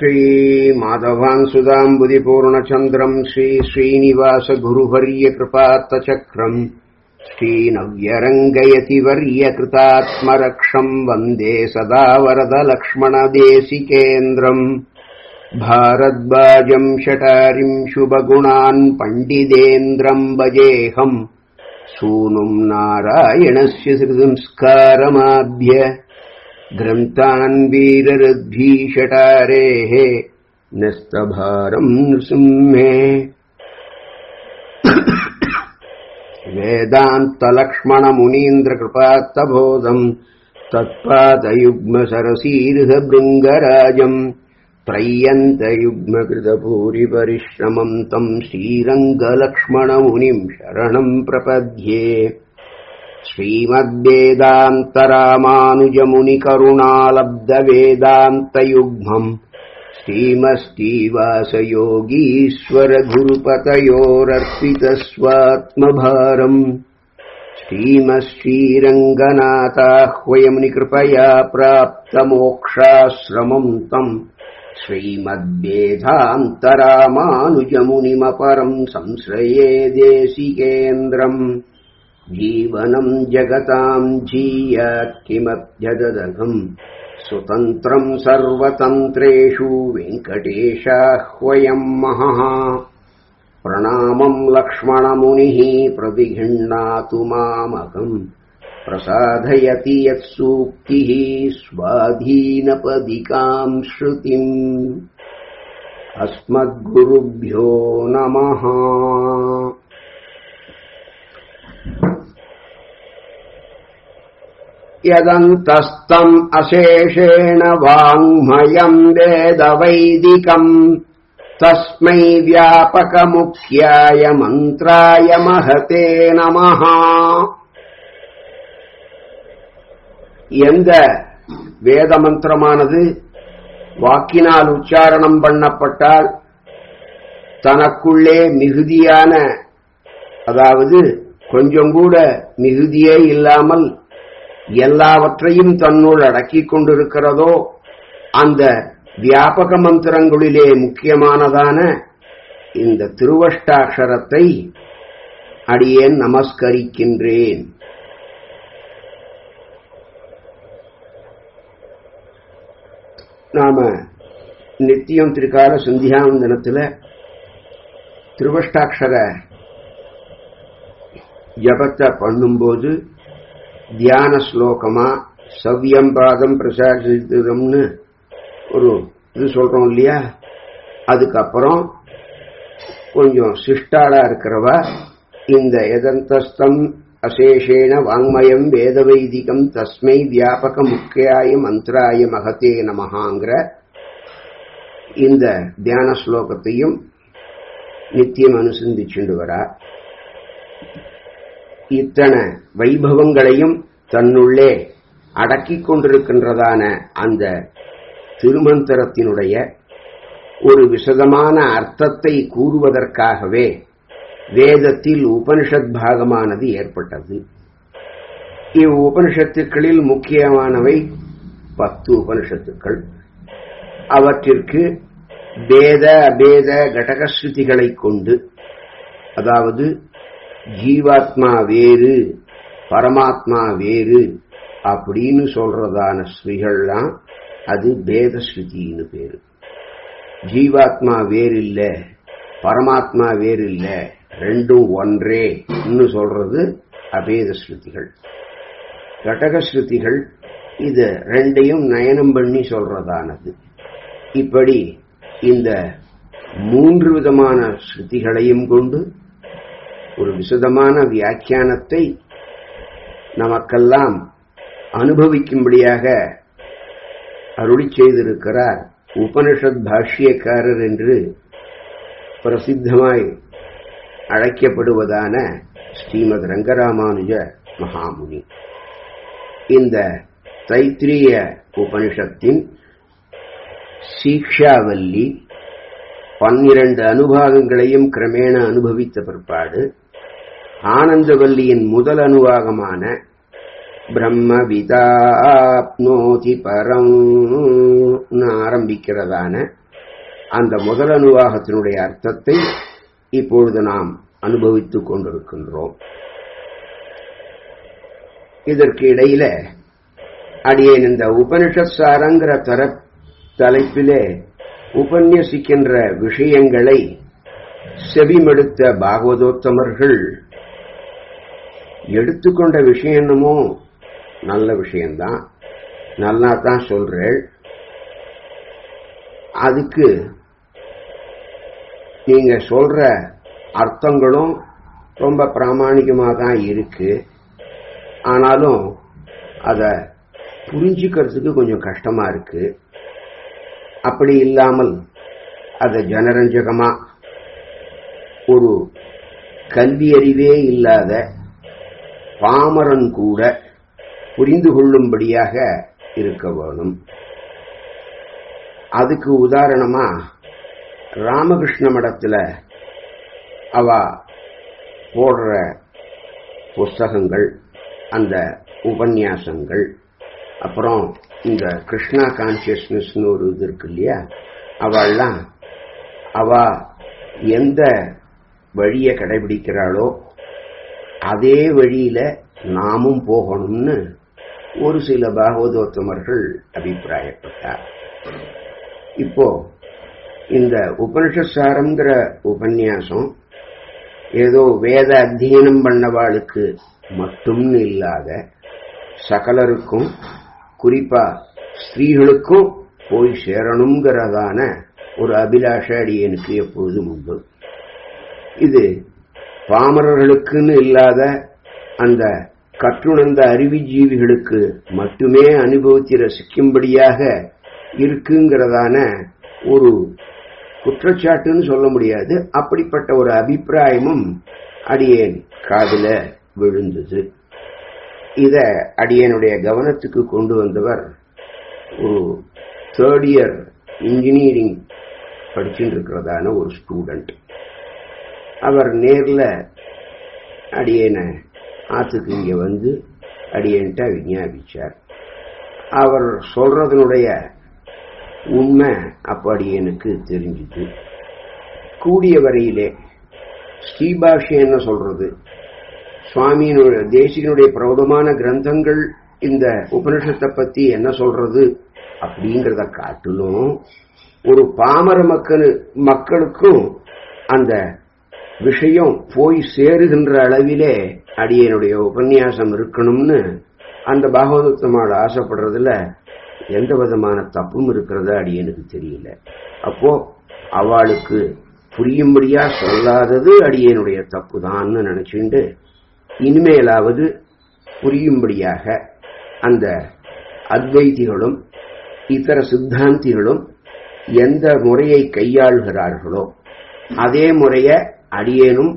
श्रीमाधवान् सुदाम्बुदिपूर्णचन्द्रम् श्रीश्रीनिवासगुरुवर्यकृपात्तचक्रम् श्रीनव्यरङ्गयतिवर्यकृतात्मरक्षम् वन्दे सदा वरदलक्ष्मणदेशिकेन्द्रम् भारद्वाजम् शटारिम् शुभगुणान् पण्डितेन्द्रम् भजेऽहम् सूनुम् नारायणस्य संस्कारमाभ्य ग्रन्थान् वीररद्भीषटारेः नस्तभारम् नृसिंहे वेदान्तलक्ष्मणमुनीन्द्रकृपात्तबोधम् तत्पादयुग्मसरसीर्हभृङ्गराजम् त्रय्यन्तयुग्मकृतभूरिपरिश्रमम् तम् श्रीरङ्गलक्ष्मणमुनिम् शरणम् प्रपद्ये श्रीमद्वेदान्तरामानुजमुनिकरुणालब्धवेदान्तयुग्मम् श्रीमस्तीवासयोगीश्वरगुरुपतयोरर्पितस्वात्मभारम् श्रीमश्रीरङ्गनाथाह्वयमुनिकृपया प्राप्तमोक्षाश्रमम् तम् श्रीमद्वेदान्तरामानुजमुनिमपरम् संश्रये देशिकेन्द्रम् जीवनम् जगताम् जीयात् किमभ्यदधम् सुतन्त्रम् सर्वतन्त्रेषु वेङ्कटेशाह्वयम् महः प्रणामम् लक्ष्मणमुनिः प्रतिगृह्णातु मामकम् प्रसादयति यत्सूक्तिः स्वाधीनपदिकाम् श्रुतिम् अस्मद्गुरुभ्यो नमः यदन्तस्तम् अशेषेण वाङ्मयम् वेदवैदिकम् तस्मै व्यापकमुख्याय मन्त्राय महते நமः எந்த வேத மந்திரமானது வாக்கினால் உச்சாரணம் பண்ணப்பட்டால் தனக்குள்ளே மிகுதியான அதாவது கொஞ்சம் கூட மிகுதியே இல்லாமல் எல்லாவற்றையும் தன்னுள் அடக்கிக் கொண்டிருக்கிறதோ அந்த வியாபக மந்திரங்களிலே முக்கியமானதான இந்த திருவஷ்டாட்சரத்தை அடியேன் நமஸ்கரிக்கின்றேன் நாம நித்தியம் திருக்கால சந்தியாவந்தனத்துல திருவஷ்டாட்சர ஜபத்தை பண்ணும்போது தியான ஸ்லோகமா சவ்யம் பாதம் பிரசாதித்தம்னு ஒரு இது சொல்றோம் இல்லையா அதுக்கப்புறம் கொஞ்சம் சிஷ்டாளா இருக்கிறவா இந்த எதந்தஸ்தம் அசேஷேன வாங்மயம் வேத வைதிகம் தஸ்மை வியாபக முக்கியாய மந்திராய மகத்தே நமகாங்கிற இந்த தியான ஸ்லோகத்தையும் நித்தியம் அனுசந்திச்சுண்டு வரா இத்தனை வைபவங்களையும் தன்னுள்ளே அடக்கிக் கொண்டிருக்கின்றதான அந்த திருமந்திரத்தினுடைய ஒரு விசதமான அர்த்தத்தை கூறுவதற்காகவே வேதத்தில் உபனிஷத் பாகமானது ஏற்பட்டது இவ் உபனிஷத்துக்களில் முக்கியமானவை பத்து உபனிஷத்துக்கள் அவற்றிற்கு பேத அபேத கடகஸ்ருதிகளை கொண்டு அதாவது ஜீவாத்மா வேறு பரமாத்மா வேறு அப்படின்னு சொல்றதான ஸ்ரீகள்லாம் அது பேத ஸ்ருதின்னு பேரு ஜீவாத்மா வேறு இல்ல பரமாத்மா வேறு இல்ல ரெண்டும் ஒன்றே சொல்றது அபேத ஸ்ருதிகள் கடக ஸ்ருதிகள் இது ரெண்டையும் நயனம் பண்ணி சொல்றதானது இப்படி இந்த மூன்று விதமான ஸ்ருதிகளையும் கொண்டு ஒரு விசதமான வியாக்கியானத்தை நமக்கெல்லாம் அனுபவிக்கும்படியாக அருளி செய்திருக்கிறார் உபனிஷத் பாஷ்யக்காரர் என்று பிரசித்தமாய் அழைக்கப்படுவதான ஸ்ரீமத் ரங்கராமானுஜ மகாமுனி இந்த தைத்திரிய உபனிஷத்தின் சீக்ஷாவல்லி பன்னிரண்டு அனுபாகங்களையும் கிரமேண அனுபவித்த பிற்பாடு ஆனந்தவல்லியின் முதல் அனுவாகமான பிரம்ம விதாப்னோதி பரம் ஆரம்பிக்கிறதான அந்த முதல் அனுவாகத்தினுடைய அர்த்தத்தை இப்பொழுது நாம் அனுபவித்துக் கொண்டிருக்கின்றோம் இதற்கு இடையில அடியேன் இந்த உபனிஷத் சாரங்கிற தர தலைப்பிலே உபன்யசிக்கின்ற விஷயங்களை செவிமெடுத்த பாகவதோத்தமர்கள் எடுத்துக்கொண்ட விஷயம் என்னமோ நல்ல விஷயம்தான் நல்லா தான் சொல்றேள் அதுக்கு நீங்க சொல்ற அர்த்தங்களும் ரொம்ப பிராமணிகமாக தான் இருக்கு ஆனாலும் அத புரிஞ்சுக்கிறதுக்கு கொஞ்சம் கஷ்டமா இருக்கு அப்படி இல்லாமல் அத ஜனரஞ்சகமா ஒரு கல்வி அறிவே இல்லாத பாமரன் கூட புரிந்து கொள்ளும்படியாக இருக்க வேணும் அதுக்கு உதாரணமா ராமகிருஷ்ண மடத்துல அவ போடுற புஸ்தகங்கள் அந்த உபன்யாசங்கள் அப்புறம் இந்த கிருஷ்ணா கான்சியஸ்னஸ்னு ஒரு இது இருக்கு இல்லையா அவள்லாம் அவ எந்த வழியை கடைபிடிக்கிறாளோ அதே வழியில நாமும் போகணும்னு ஒரு சில பாகவதோத்தமர்கள் அபிப்பிராயப்பட்டார் இப்போ இந்த உபனிஷசாரங்கிற உபன்யாசம் ஏதோ வேத அத்தியனம் பண்ணவாளுக்கு மட்டும்னு இல்லாத சகலருக்கும் குறிப்பா ஸ்திரீகளுக்கும் போய் சேரணுங்கிறதான ஒரு அபிலாஷ அடியனுக்கு எப்பொழுதும் உண்டு இது பாமரர்களுக்குன்னு இல்லாத அந்த கற்றுணர்ந்த அறிவுஜீவிகளுக்கு மட்டுமே அனுபவித்து ரசிக்கும்படியாக இருக்குங்கிறதான ஒரு குற்றச்சாட்டுன்னு சொல்ல முடியாது அப்படிப்பட்ட ஒரு அபிப்பிராயமும் அடியேன் காதுல விழுந்தது இத அடியனுடைய கவனத்துக்கு கொண்டு வந்தவர் ஒரு தேர்ட் இயர் இன்ஜினியரிங் படிச்சுட்டு இருக்கிறதான ஒரு ஸ்டூடெண்ட் அவர் நேர்ல அடியனை ஆத்துக்கு இங்க வந்து அடியன்ட்ட விஞ்ஞாபிச்சார் அவர் சொல்றதனுடைய உண்மை அப்ப அடியனுக்கு தெரிஞ்சுது கூடிய வரையிலே ஸ்ரீபாஷி என்ன சொல்றது சுவாமியினுடைய தேசிகனுடைய பிரௌடமான கிரந்தங்கள் இந்த உபனிஷத்தை பத்தி என்ன சொல்றது அப்படிங்கிறத காட்டிலும் ஒரு பாமர மக்கள் மக்களுக்கும் அந்த விஷயம் போய் சேருகின்ற அளவிலே அடியனுடைய உபன்யாசம் இருக்கணும்னு அந்த பாகவதத்தமாடு ஆசைப்படுறதுல எந்த விதமான தப்பும் இருக்கிறதா அடியனுக்கு தெரியல அப்போ அவளுக்கு புரியும்படியா சொல்லாதது அடியனுடைய தப்பு தான்னு நினைச்சுண்டு இனிமேலாவது புரியும்படியாக அந்த அத்வைதிகளும் இதர சித்தாந்திகளும் எந்த முறையை கையாளுகிறார்களோ அதே முறைய அடியேனும்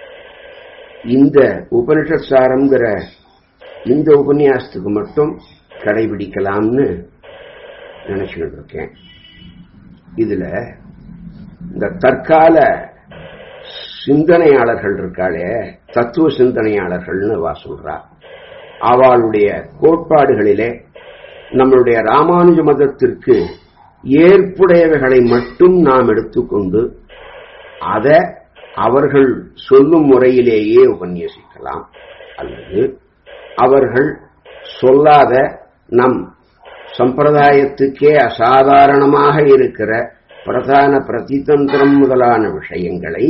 இந்த உபனிஷத் சாரம்ங்கிற இந்த உபன்யாசத்துக்கு மட்டும் கடைபிடிக்கலாம்னு நினைச்சுக்கிட்டு இருக்கேன் இதுல இந்த தற்கால சிந்தனையாளர்கள் இருக்காளே தத்துவ சிந்தனையாளர்கள்னு வா சொல்றா அவளுடைய கோட்பாடுகளிலே நம்மளுடைய ராமானுஜ மதத்திற்கு ஏற்புடையவைகளை மட்டும் நாம் எடுத்துக்கொண்டு அதை அவர்கள் சொல்லும் முறையிலேயே உபன்யசிக்கலாம் அல்லது அவர்கள் சொல்லாத நம் சம்பிரதாயத்துக்கே அசாதாரணமாக இருக்கிற பிரதான பிரதிதந்திரம் முதலான விஷயங்களை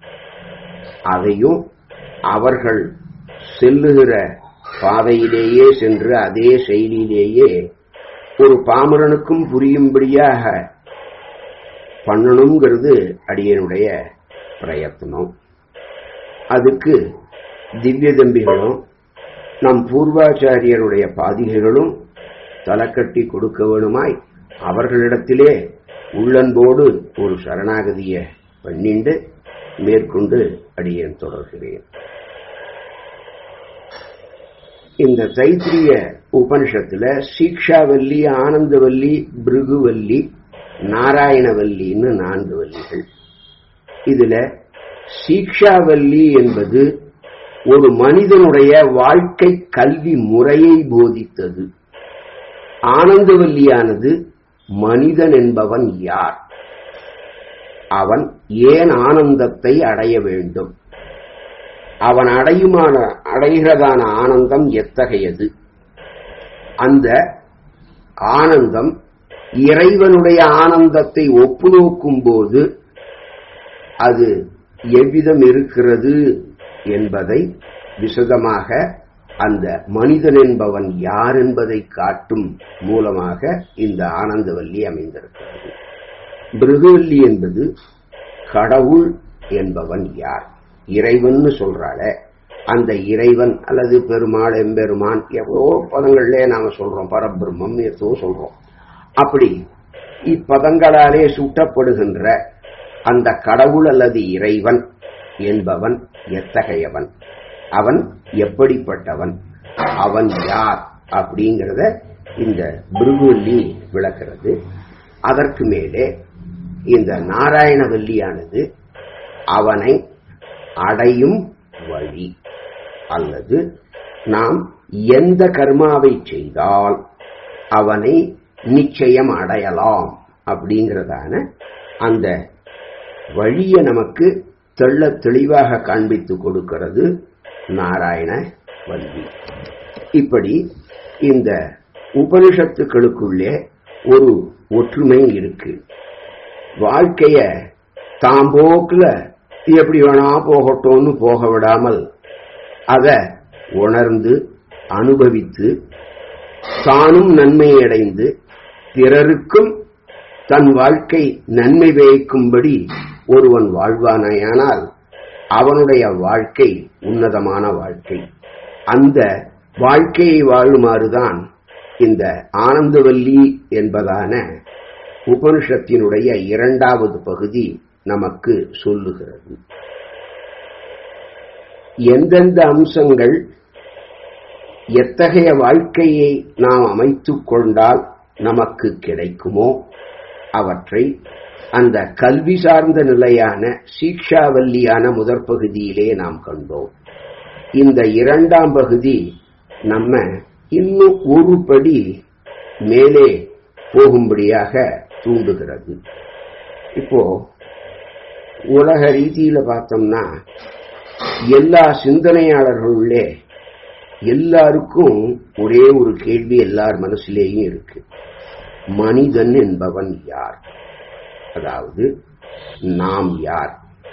அதையும் அவர்கள் செல்லுகிற பாதையிலேயே சென்று அதே செயலிலேயே ஒரு பாமரனுக்கும் புரியும்படியாக பண்ணணுங்கிறது அடியனுடைய பிரயத்னம் அதுக்கு திவ்ய தம்பிகளும் நம் பூர்வாச்சாரியருடைய பாதிகைகளும் தலைக்கட்டி கொடுக்க வேணுமாய் அவர்களிடத்திலே உள்ளன்போடு ஒரு சரணாகதிய பண்ணிண்டு மேற்கொண்டு அடியேன் தொடர்கிறேன் இந்த தைத்திரிய உபனிஷத்துல சீக்ஷாவல்லி ஆனந்தவல்லி பிருகுவல்லி நாராயணவல்லின்னு நான்கு வல்லிகள் இதுல சீக்ஷாவல்லி என்பது ஒரு மனிதனுடைய வாழ்க்கை கல்வி முறையை போதித்தது ஆனந்தவல்லியானது மனிதன் என்பவன் யார் அவன் ஏன் ஆனந்தத்தை அடைய வேண்டும் அவன் அடையுமான அடைகிறதான ஆனந்தம் எத்தகையது அந்த ஆனந்தம் இறைவனுடைய ஆனந்தத்தை ஒப்பு நோக்கும் போது அது எவ்விதம் இருக்கிறது என்பதை விசதமாக அந்த மனிதன் என்பவன் யார் என்பதை காட்டும் மூலமாக இந்த ஆனந்தவல்லி அமைந்திருக்கிறது பிருகுவல்லி என்பது கடவுள் என்பவன் யார் இறைவன் சொல்றாள அந்த இறைவன் அல்லது பெருமாள் எம்பெருமான் எவ்வளோ பதங்கள்லே நாம சொல்றோம் பரபிரம்மம் ஏதோ சொல்றோம் அப்படி இப்பதங்களாலே சுட்டப்படுகின்ற அந்த கடவுள் அல்லது இறைவன் என்பவன் எத்தகையவன் அவன் எப்படிப்பட்டவன் அவன் யார் அப்படிங்கிறத இந்த பிருகுவல்லி விளக்கிறது அதற்கு மேலே இந்த நாராயணவல்லியானது அவனை அடையும் வழி அல்லது நாம் எந்த கர்மாவை செய்தால் அவனை நிச்சயம் அடையலாம் அப்படிங்கிறதான அந்த வழியை நமக்கு தெள்ள தெளிவாக காண்பித்து கொடுக்கிறது நாராயண வல்லி இப்படி இந்த உபனிஷத்துக்களுக்குள்ளே ஒரு ஒற்றுமை இருக்கு வாழ்க்கைய தாம்போக்குல எப்படி வேணா போகட்டும்னு போக விடாமல் அத உணர்ந்து அனுபவித்து தானும் நன்மை அடைந்து பிறருக்கும் தன் வாழ்க்கை நன்மை விளைக்கும்படி ஒருவன் வாழ்வானாயானால் அவனுடைய வாழ்க்கை உன்னதமான வாழ்க்கை அந்த வாழ்க்கையை வாழுமாறுதான் இந்த ஆனந்தவல்லி என்பதான உபனிஷத்தினுடைய இரண்டாவது பகுதி நமக்கு சொல்லுகிறது எந்தெந்த அம்சங்கள் எத்தகைய வாழ்க்கையை நாம் அமைத்துக் கொண்டால் நமக்கு கிடைக்குமோ அவற்றை அந்த கல்வி சார்ந்த நிலையான சீக்ஷாவல்லியான முதற் பகுதியிலே நாம் கண்டோம் இந்த இரண்டாம் பகுதி நம்ம இன்னும் ஒரு படி மேலே போகும்படியாக தூண்டுகிறது இப்போ உலக ரீதியில பார்த்தோம்னா எல்லா சிந்தனையாளர்களுள்ளே எல்லாருக்கும் ஒரே ஒரு கேள்வி எல்லார் மனசுலேயும் இருக்கு மனிதன் என்பவன் யார் அதாவது நாம் யார்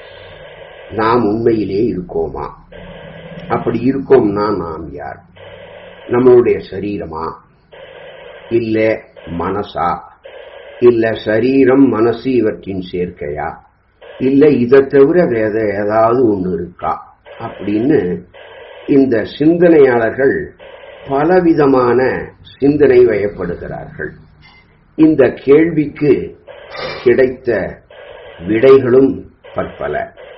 நாம் உண்மையிலே இருக்கோமா அப்படி இருக்கோம்னா நாம் யார் நம்மளுடைய சரீரமா இல்ல மனசா இல்ல சரீரம் மனசு இவற்றின் சேர்க்கையா இல்ல இதை தவிர வேற ஏதாவது ஒண்ணு இருக்கா அப்படின்னு இந்த சிந்தனையாளர்கள் பலவிதமான சிந்தனை வயப்படுகிறார்கள் இந்த கேள்விக்கு கிடைத்த விடைகளும் பற்பல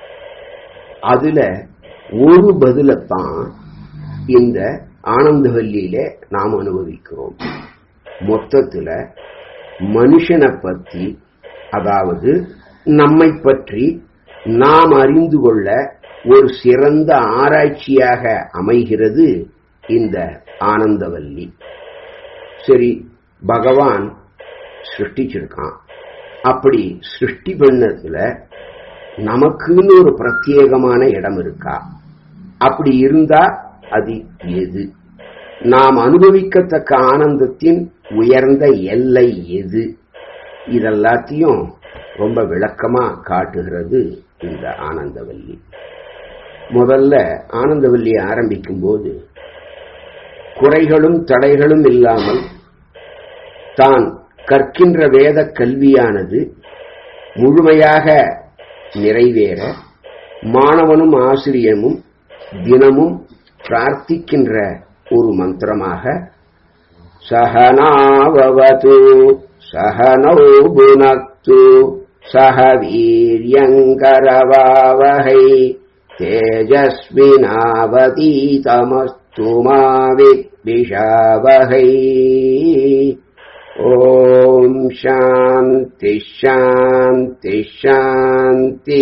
அதுல ஒரு பதிலத்தான் இந்த ஆனந்தவல்லியில நாம் அனுபவிக்கிறோம் மொத்தத்துல மனுஷனை பற்றி அதாவது நம்மை பற்றி நாம் அறிந்து கொள்ள ஒரு சிறந்த ஆராய்ச்சியாக அமைகிறது இந்த ஆனந்தவல்லி சரி பகவான் சிருஷ்டிச்சிருக்கான் அப்படி சிருஷ்டி பண்ணதுல நமக்குன்னு ஒரு பிரத்யேகமான இடம் இருக்கா அப்படி இருந்தா அது எது நாம் அனுபவிக்கத்தக்க ஆனந்தத்தின் உயர்ந்த எல்லை எது இதெல்லாத்தையும் ரொம்ப விளக்கமா காட்டுகிறது இந்த ஆனந்தவல்லி முதல்ல ஆனந்தவல்லியை ஆரம்பிக்கும் போது குறைகளும் தடைகளும் இல்லாமல் தான் கற்கின்ற வேத கல்வியானது முழுமையாக நிறைவேற மாணவனும் ஆசிரியமும் தினமும் பிரார்த்திக்கின்ற ஒரு மந்திரமாக சகனாவது சகனௌ புனக்து சக வீரியங்கரவாவகை தேஜஸ்வினாவதீதமஸ்து மாவித்விஷாவகை ஓம் சாந்தி சாந்தி சாந்தி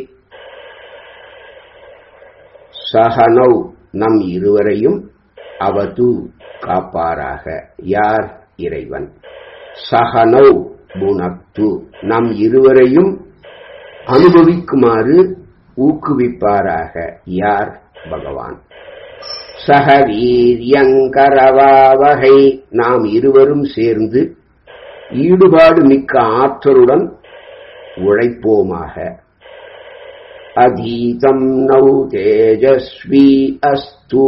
சகனௌ நம் இருவரையும் அவது காப்பாராக யார் இறைவன் சகனௌ புனக்து நம் இருவரையும் அனுபவிக்குமாறு ஊக்குவிப்பாராக யார் பகவான் சக வீரியங்கரவாவகை நாம் இருவரும் சேர்ந்து ஈடுபாடு மிக்க ஆற்றலுடன் உழைப்போமாக அதீதம் நௌ தேஜஸ்வி அஸ்து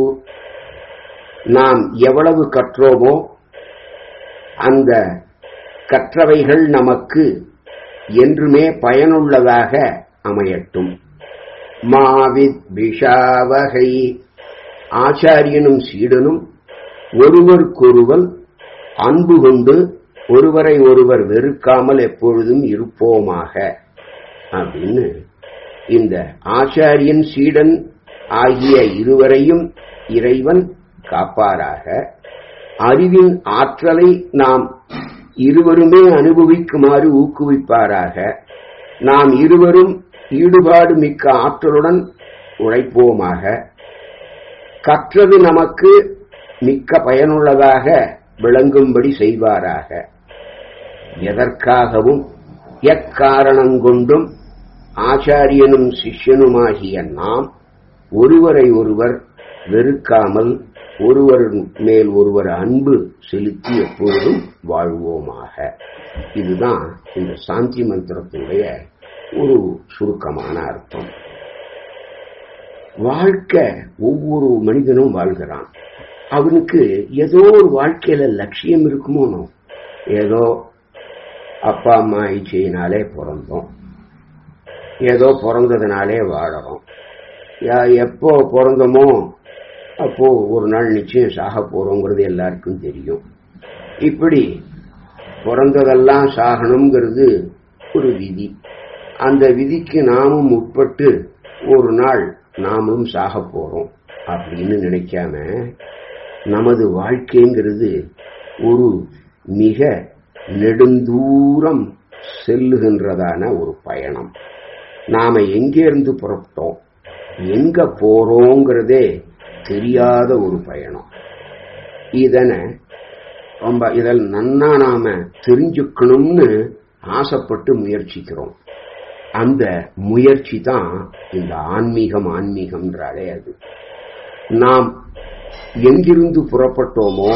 நாம் எவ்வளவு கற்றோமோ அந்த கற்றவைகள் நமக்கு என்றுமே பயனுள்ளதாக அமையட்டும் மாவித் விஷாவகை ஆச்சாரியனும் சீடனும் ஒருவருக்கொருவர் அன்பு கொண்டு ஒருவரை ஒருவர் வெறுக்காமல் எப்பொழுதும் இருப்போமாக அப்படின்னு இந்த ஆச்சாரியன் சீடன் ஆகிய இருவரையும் இறைவன் காப்பாராக அறிவின் ஆற்றலை நாம் இருவருமே அனுபவிக்குமாறு ஊக்குவிப்பாராக நாம் இருவரும் ஈடுபாடு மிக்க ஆற்றலுடன் உழைப்போமாக கற்றது நமக்கு மிக்க பயனுள்ளதாக விளங்கும்படி செய்வாராக எதற்காகவும் எக்காரணம் கொண்டும் ஆச்சாரியனும் சிஷ்யனுமாகிய நாம் ஒருவரை ஒருவர் வெறுக்காமல் ஒருவர் மேல் ஒருவர் அன்பு செலுத்தி எப்பொழுதும் வாழ்வோமாக இதுதான் இந்த சாந்தி மந்திரத்தினுடைய ஒரு சுருக்கமான அர்த்தம் வாழ்க்கை ஒவ்வொரு மனிதனும் வாழ்கிறான் அவனுக்கு ஏதோ ஒரு வாழ்க்கையில லட்சியம் இருக்குமோ ஏதோ அப்பா அம்மா இச்சையினாலே பிறந்தோம் ஏதோ பிறந்ததுனாலே வாழறோம் எப்போ பிறந்தோமோ அப்போ ஒரு நாள் நிச்சயம் சாக போறோங்கிறது எல்லாருக்கும் தெரியும் இப்படி பிறந்ததெல்லாம் சாகணுங்கிறது ஒரு விதி அந்த விதிக்கு நாமும் உட்பட்டு ஒரு நாள் நாமளும் சாக போறோம் அப்படின்னு நினைக்காம நமது வாழ்க்கைங்கிறது ஒரு மிக நெடுந்தூரம் செல்லுகின்றதான ஒரு பயணம் நாம எங்கேருந்து புறப்பட்டோம் எங்க போறோங்கிறதே தெரியாத ஒரு பயணம் இதனை ரொம்ப இதில் நன்னா நாம தெரிஞ்சுக்கணும்னு ஆசைப்பட்டு முயற்சிக்கிறோம் அந்த முயற்சி தான் இந்த ஆன்மீகம் ஆன்மீகம்ன்றாலே அது நாம் எங்கிருந்து புறப்பட்டோமோ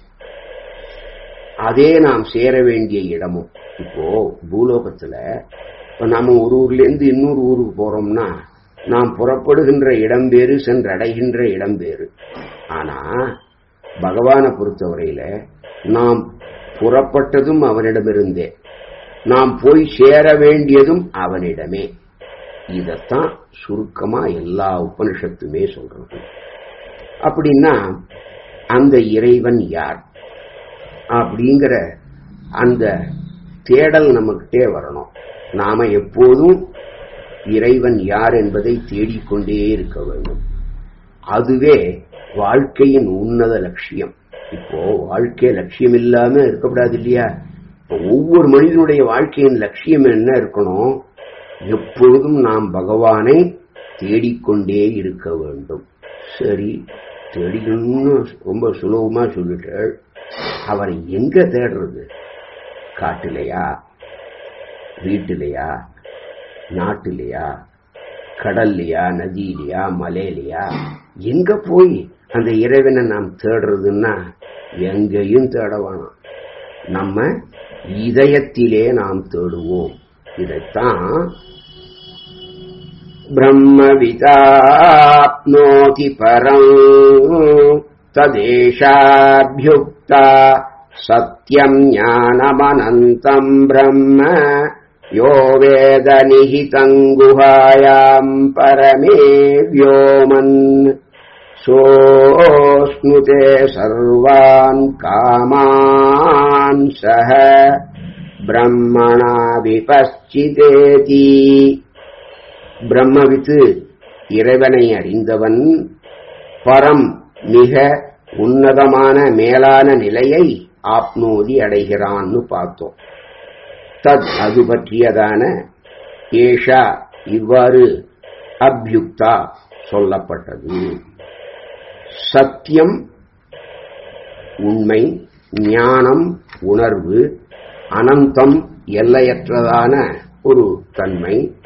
அதே நாம் சேர வேண்டிய இடமும் இப்போ பூலோகத்துல இப்ப நாம ஒரு ஊர்ல இருந்து இன்னொரு ஊருக்கு போறோம்னா நாம் புறப்படுகின்ற இடம் வேறு சென்றடைகின்ற இடம் வேறு ஆனா பகவானை பொறுத்தவரையில நாம் புறப்பட்டதும் அவனிடமிருந்தே நாம் போய் சேர வேண்டியதும் அவனிடமே இதத்தான் சுருக்கமா எல்லா உபனிஷத்துமே சொல்றது அப்படின்னா அந்த இறைவன் யார் அப்படிங்கிற அந்த தேடல் நமக்கிட்டே வரணும் நாம எப்போதும் இறைவன் யார் என்பதை தேடிக்கொண்டே இருக்க வேண்டும் அதுவே வாழ்க்கையின் உன்னத லட்சியம் இப்போ வாழ்க்கை லட்சியம் இல்லாம இருக்கக்கூடாது இல்லையா இப்போ ஒவ்வொரு மனிதனுடைய வாழ்க்கையின் லட்சியம் என்ன இருக்கணும் எப்பொழுதும் நாம் பகவானை தேடிக்கொண்டே இருக்க வேண்டும் சரி தேடிக்கணும்னு ரொம்ப சுலபமா சொல்லிட்டாள் அவரை எங்க தேடுறது காட்டிலையா வீட்டிலையா நாட்டிலையா கடல்லையா நதியிலையா மலையிலையா எங்க போய் அந்த இறைவனை நாம் தேடுறதுன்னா எங்கேயும் தேட வேணாம் நம்ம இதயத்திலே நாம் தேடுவோம் இதைத்தான் பிரம்மவிதாப்னோதி பரம் ததேஷாபியுக்தா சத்யம் ஞானமனந்தம் பிரம்ம யோ வேத நிஹிதங்குஹாயாம் பரமே व्योमन् सोऽश्नुते सर्वान् कामान् सः பிரம்மணா விபஸ்சிதேதி பிரம்மவித்து இறைவனை அறிந்தவன் பரம் மிக உன்னதமான மேலான நிலையை ஆப்னோதி அடைகிறான்னு பார்த்தோம் தத் அது பற்றியதான ஏஷா இவ்வாறு அபியுக்தா சொல்லப்பட்டது சத்தியம் உண்மை ஞானம் உணர்வு அனந்தம் எல்லையற்றதான ஒரு தன்மை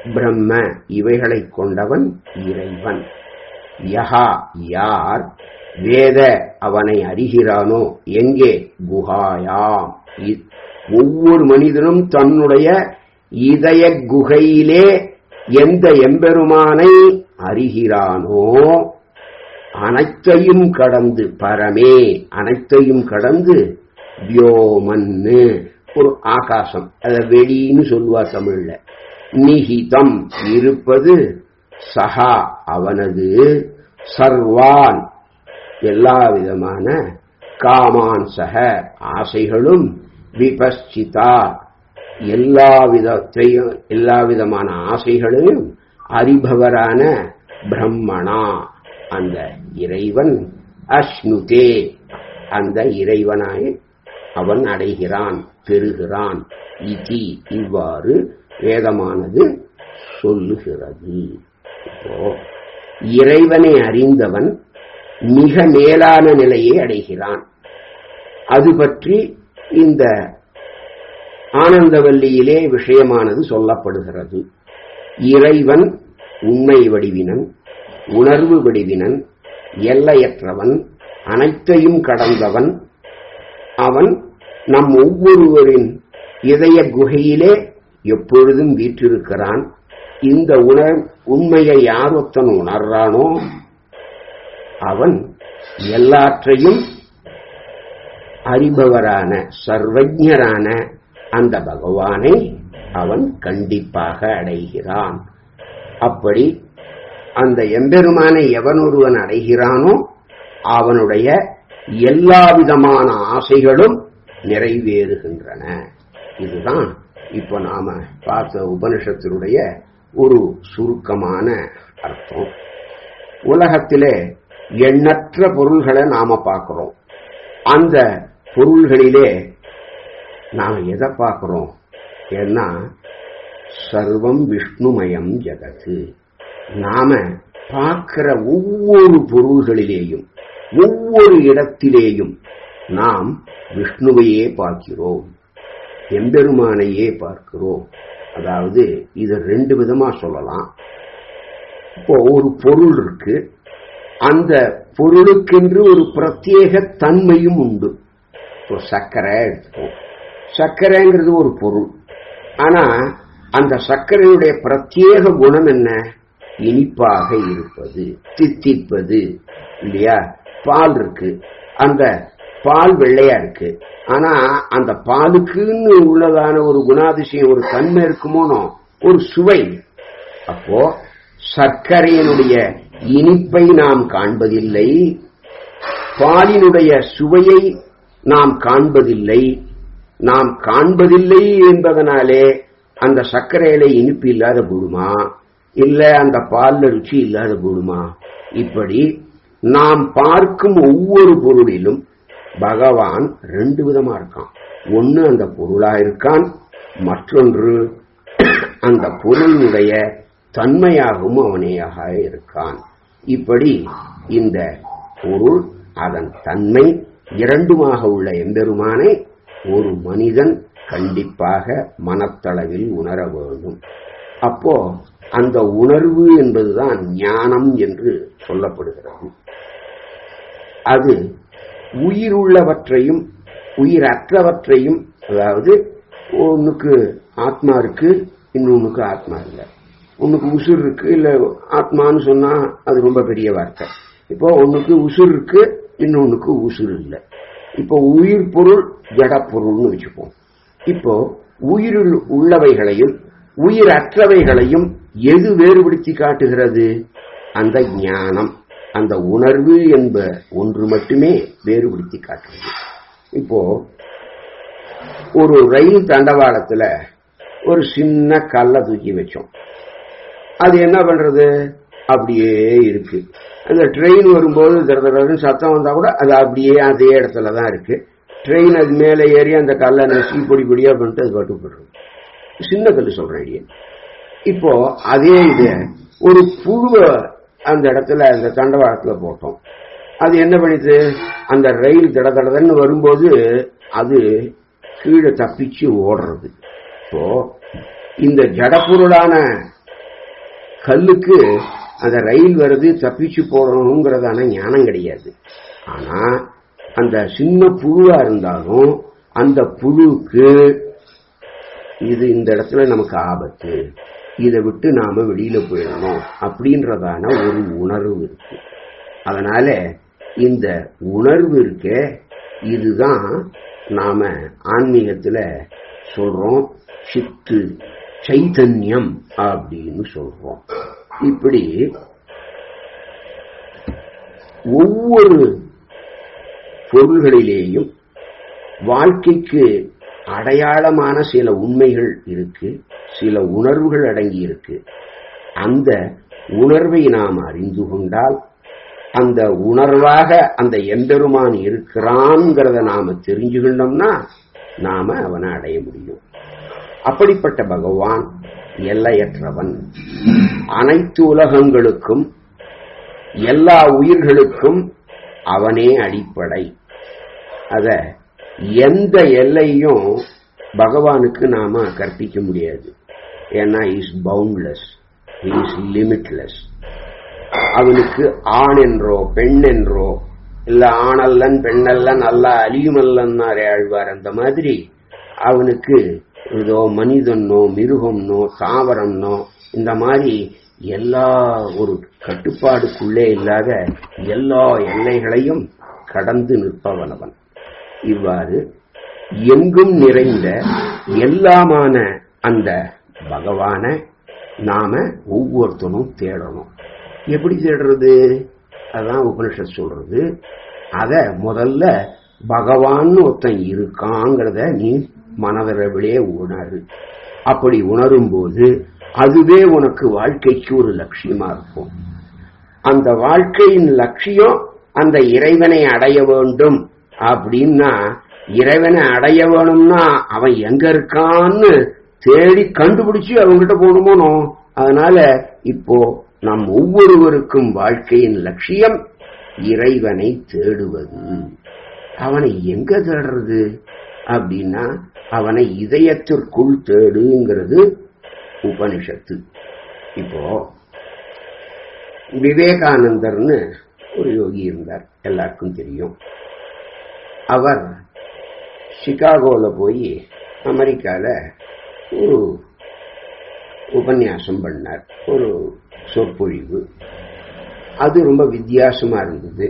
பிரம்ம இவைகளை கொண்டவன் இறைவன் யஹா யார் வேத அவனை அறிகிறானோ எங்கே குஹாயாம் இ- ஒவ்வொரு மனிதனும் தன்னுடைய இதய குகையிலே எந்த எம்பெருமானை அறிகிறானோ அனைத்தையும் கடந்து பரமே அனைத்தையும் கடந்து வியோமன்னு ஒரு ஆகாசம் அத வெளின்னு சொல்லுவா தமிழ்ல நிஹிதம் இருப்பது சஹா அவனது சர்வான் எல்லா விதமான காமான் சக ஆசைகளும் விபஸ்சிதா எல்லா விதத்தையும் எல்லா விதமான ஆசைகளையும் அறிபவரான பிரம்மணா அந்த இறைவன் அஸ்னுதே அந்த இறைவனாய் அவன் அடைகிறான் பெறுகிறான் இதி இவ்வாறு வேதமானது சொல்லுகிறது இப்போ இறைவனை அறிந்தவன் மிக மேலான நிலையை அடைகிறான் அது பற்றி இந்த ஆனந்தவல்லியிலே விஷயமானது சொல்லப்படுகிறது இறைவன் உண்மை வடிவினன் உணர்வு வடிவினன் எல்லையற்றவன் அனைத்தையும் கடந்தவன் அவன் நம் ஒவ்வொருவரின் இதய குகையிலே எப்பொழுதும் வீற்றிருக்கிறான் இந்த உணர் உண்மையை யார் ஒருத்தன் உணர்றானோ அவன் எல்லாற்றையும் அறிபவரான சர்வஜரான அந்த பகவானை அவன் கண்டிப்பாக அடைகிறான் அப்படி அந்த எம்பெருமானை எவன் ஒருவன் அடைகிறானோ அவனுடைய எல்லா விதமான ஆசைகளும் நிறைவேறுகின்றன இதுதான் இப்ப நாம பார்த்த உபனிஷத்தினுடைய ஒரு சுருக்கமான அர்த்தம் உலகத்திலே எண்ணற்ற பொருள்களை நாம பார்க்கிறோம் அந்த பொருள்களிலே நாம எதை பார்க்கிறோம் ஏன்னா சர்வம் விஷ்ணுமயம் ஜெகத்து நாம பார்க்கிற ஒவ்வொரு பொருள்களிலேயும் ஒவ்வொரு இடத்திலேயும் நாம் விஷ்ணுவையே பார்க்கிறோம் எம்பெருமானையே பார்க்கிறோம் அதாவது இது ரெண்டு விதமா சொல்லலாம் இப்போ ஒரு பொருள் இருக்கு அந்த பொருளுக்கென்று ஒரு பிரத்யேக தன்மையும் உண்டு இப்போ சர்க்கரை எடுத்துப்போம் சர்க்கரைங்கிறது ஒரு பொருள் ஆனா அந்த சர்க்கரையுடைய பிரத்யேக குணம் என்ன இனிப்பாக இருப்பது தித்திப்பது இல்லையா பால் இருக்கு அந்த பால் வெள்ளையா இருக்கு ஆனா அந்த பாலுக்குன்னு உள்ளதான ஒரு குணாதிசயம் ஒரு தன்மை இருக்குமோனோ ஒரு சுவை அப்போ சர்க்கரையினுடைய இனிப்பை நாம் காண்பதில்லை பாலினுடைய சுவையை நாம் காண்பதில்லை நாம் காண்பதில்லை என்பதனாலே அந்த சர்க்கரையில இனிப்பு இல்லாத போடுமா இல்ல அந்த பால்ல ருச்சி இல்லாத போடுமா இப்படி நாம் பார்க்கும் ஒவ்வொரு பொருளிலும் பகவான் ரெண்டு விதமா இருக்கான் ஒன்னு அந்த பொருளா இருக்கான் மற்றொன்று அந்த பொருளுடைய தன்மையாகவும் அவனேயாக இருக்கான் இப்படி இந்த பொருள் அதன் தன்மை இரண்டுமாக உள்ள எம்பெருமானை ஒரு மனிதன் கண்டிப்பாக மனத்தளவில் உணர வேண்டும் அப்போ அந்த உணர்வு என்பதுதான் ஞானம் என்று சொல்லப்படுகிறது அது உயிருள்ளவற்றையும் உயிரற்றவற்றையும் அதாவது ஒன்னுக்கு ஆத்மா இருக்கு இன்னொன்னுக்கு ஆத்மா இல்லை ஒன்னுக்கு உசுர் இருக்கு இல்ல ஆத்மான்னு சொன்னா அது ரொம்ப பெரிய வார்த்தை இப்போ ஒன்னுக்கு உசுர் இருக்கு இன்னொன்னுக்கு உசுர் இல்லை இப்போ உயிர் பொருள் ஜட பொருள்னு வச்சுப்போம் இப்போ உயிருள் உள்ளவைகளையும் உயிரற்றவைகளையும் எது வேறுபடுத்தி காட்டுகிறது அந்த ஞானம் அந்த உணர்வு என்ப ஒன்று மட்டுமே வேறுபடுத்தி காட்டுகிறது இப்போ ஒரு ரயில் தண்டவாளத்துல ஒரு சின்ன கல்லை தூக்கி வச்சோம் அது என்ன பண்றது அப்படியே இருக்கு அந்த ட்ரெயின் வரும்போது தரதரன்னு சத்தம் வந்தா கூட அது அப்படியே அதே இடத்துல தான் இருக்கு ட்ரெயின் அது மேலே ஏறி அந்த கல்லை நெசி பொடி பொடியா பண்ணிட்டு அது பட்டு போடுறது சின்ன கல் சொல்றேன் ஐடியா இப்போ அதே இது ஒரு புழுவை அந்த இடத்துல அந்த தண்டவாளத்துல போட்டோம் அது என்ன பண்ணிது அந்த ரயில் தட தடன்னு வரும்போது அது கீழே தப்பிச்சு ஓடுறது இப்போ இந்த ஜடப்பொருளான கல்லுக்கு அந்த ரயில் வருது தப்பிச்சு போடணுங்கிறதான ஞானம் கிடையாது ஆனா அந்த சின்ன புழுவா இருந்தாலும் அந்த புழுவுக்கு இது இந்த இடத்துல நமக்கு ஆபத்து இதை விட்டு நாம வெளியில போயிடணும் அப்படின்றதான ஒரு உணர்வு இருக்கு அதனால இந்த உணர்வு இருக்க இதுதான் நாம ஆன்மீகத்துல சொல்றோம் சித்து சைத்தன்யம் அப்படின்னு சொல்றோம் இப்படி ஒவ்வொரு பொருள்களிலேயும் வாழ்க்கைக்கு அடையாளமான சில உண்மைகள் இருக்கு சில உணர்வுகள் அடங்கி இருக்கு அந்த உணர்வை நாம் அறிந்து கொண்டால் அந்த உணர்வாக அந்த எம்பெருமான் இருக்கிறான்ங்கிறத நாம தெரிஞ்சுக்கிட்டோம்னா நாம அவனை அடைய முடியும் அப்படிப்பட்ட பகவான் எல்லையற்றவன் அனைத்து உலகங்களுக்கும் எல்லா உயிர்களுக்கும் அவனே அடிப்படை அத எந்த எல்லையும் பகவானுக்கு நாம கற்பிக்க முடியாது ஏன்னா இஸ் பவுண்ட்லெஸ் இஸ் லிமிட்லெஸ் அவனுக்கு ஆண் என்றோ பெண் என்றோ இல்ல ஆணல்லன் பெண்ணல்லன் அல்ல அழியுமல்லன்னாரே ஆழ்வார் அந்த மாதிரி அவனுக்கு ஏதோ மனிதனோ மிருகம்னோ தாவரம்னோ இந்த மாதிரி எல்லா ஒரு கட்டுப்பாடுக்குள்ளே இல்லாத எல்லா எல்லைகளையும் கடந்து நிற்பவனவன் இவ்வாறு எங்கும் நிறைந்த எல்லாமான அந்த பகவான நாம ஒவ்வொருத்தனும் தேடணும் எப்படி தேடுறது அதான் உபனிஷத் சொல்றது அத முதல்ல பகவான் ஒருத்தன் இருக்காங்கிறத நீ மனதளவிலே உணரு அப்படி உணரும் போது அதுவே உனக்கு வாழ்க்கைக்கு ஒரு லட்சியமா இருக்கும் அந்த வாழ்க்கையின் லட்சியம் அந்த இறைவனை அடைய வேண்டும் அப்படின்னா இறைவனை அடைய வேணும்னா அவன் எங்க இருக்கான்னு தேடி கண்டுபிடிச்சு அவங்ககிட்ட போகணுமோனோ அதனால இப்போ நம் ஒவ்வொருவருக்கும் வாழ்க்கையின் லட்சியம் இறைவனை தேடுவது அவனை எங்க தேடுறது அப்படின்னா அவனை இதயத்திற்குள் தேடுங்கிறது உபனிஷத்து இப்போ விவேகானந்தர்னு ஒரு யோகி இருந்தார் எல்லாருக்கும் தெரியும் அவர் சிகாகோல போய் அமெரிக்கால ஒரு உபன்யாசம் பண்ணார் ஒரு சொற்பொழிவு அது ரொம்ப வித்தியாசமா இருந்தது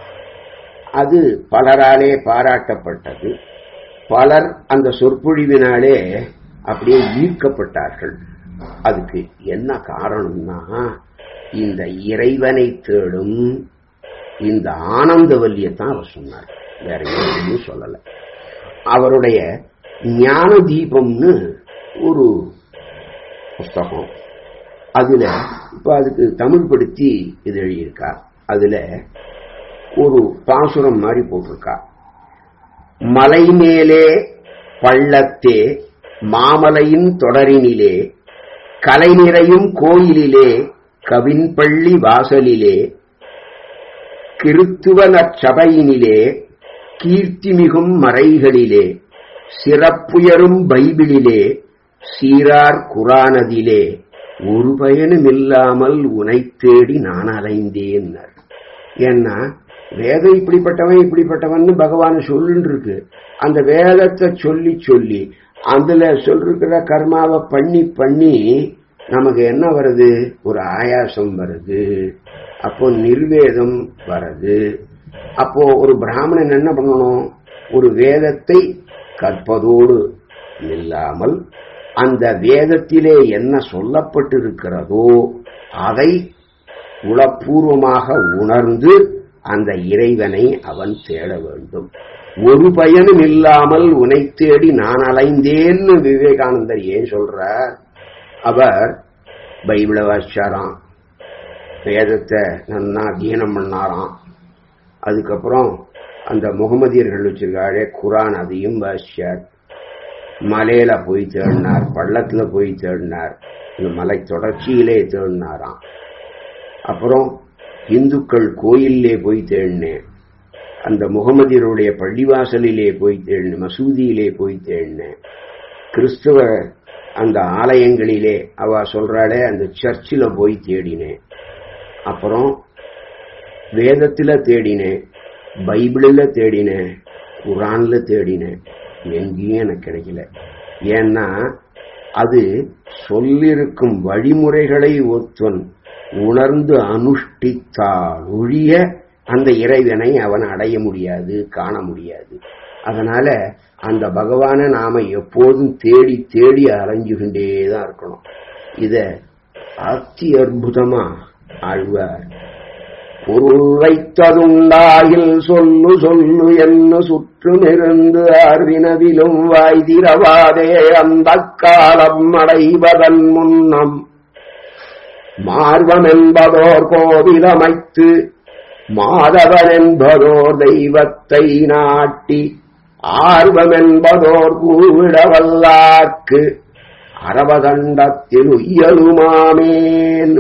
அது பலராலே பாராட்டப்பட்டது பலர் அந்த சொற்பொழிவினாலே அப்படியே ஈர்க்கப்பட்டார்கள் அதுக்கு என்ன காரணம்னா இந்த இறைவனை தேடும் இந்த ஆனந்தவல்லியத்தான் அவர் சொன்னார் வேற எதுவும் சொல்லல அவருடைய ஞான தீபம்னு ஒரு புஸ்தகம் அதுல இப்ப அதுக்கு தமிழ் படுத்தி இது எழுதியிருக்கா அதுல ஒரு பாசுரம் மாதிரி போட்டிருக்கா மலை மேலே பள்ளத்தே மாமலையின் தொடரினிலே கலை நிறையும் கோயிலிலே கவின்பள்ளி வாசலிலே கிறித்துவ நற்சபையினிலே கீர்த்திமிகும் மறைகளிலே சிறப்புயரும் பைபிளிலே சீரார் குரானதிலே ஒரு பயனும் இல்லாமல் உனை தேடி நான் அலைந்தேன் ஏன்னா வேதம் இப்படிப்பட்டவன் இப்படிப்பட்டவன் பகவான் சொல்லுன்னு இருக்கு அந்த வேதத்தை சொல்லி சொல்லி அதுல சொல்லிருக்கிற கர்மாவை பண்ணி பண்ணி நமக்கு என்ன வருது ஒரு ஆயாசம் வருது அப்போ நிர்வேதம் வருது அப்போ ஒரு பிராமணன் என்ன பண்ணணும் ஒரு வேதத்தை கற்பதோடு இல்லாமல் அந்த வேதத்திலே என்ன சொல்லப்பட்டிருக்கிறதோ அதை உளப்பூர்வமாக உணர்ந்து அந்த இறைவனை அவன் தேட வேண்டும் ஒரு பயனும் இல்லாமல் உனை தேடி நான் அலைந்தேன்னு விவேகானந்தர் ஏன் சொல்றார் அவர் பைபிள வாசிச்சாராம் வேதத்தை நன்னா அத்தியனம் பண்ணாராம் அதுக்கப்புறம் அந்த முகமதியர்கள் வச்சிருக்காரே குரான் அதையும் வாசிச்சார் மலையில போய் தேடினார் பள்ளத்துல போய் தேடினார் இந்த மலை தொடர்ச்சியிலே தேடினாராம் அப்புறம் இந்துக்கள் கோயிலே போய் தேடினேன் அந்த முகமதியருடைய பள்ளிவாசலிலே போய் தேடினேன் மசூதியிலே போய் தேடினேன் கிறிஸ்துவ அந்த ஆலயங்களிலே அவ சொல்றாளே அந்த சர்ச்சில் போய் தேடினேன் அப்புறம் வேதத்துல தேடினேன் பைபிளில் தேடினேன் குரான்ல தேடினேன் எங்கேயும் எனக்கு கிடைக்கல ஏன்னா அது சொல்லிருக்கும் வழிமுறைகளை ஒருத்தன் உணர்ந்து அனுஷ்டித்தால் ஒழிய அந்த இறைவனை அவன் அடைய முடியாது காண முடியாது அதனால அந்த பகவானை நாம எப்போதும் தேடி தேடி அலைஞ்சுகின்றே தான் இருக்கணும் இத அத்தி அற்புதமா ஆழ்வார் பொருள் வைத்ததுண்டாயில் சொல்லு சொல்லு என்ன சுற்றுமிருந்து அறிவினவிலும் வாய்திரவாதே அந்த காலம் அடைவதன் முன்னம் மார்வம் என்பதோர் கோவிலமைத்து மாதவன் என்பதோர் தெய்வத்தை நாட்டி ஆர்வம் என்பதோர் கூவிடவல்லாக்கு அரவதண்டத்தில் உயலுமாமேன்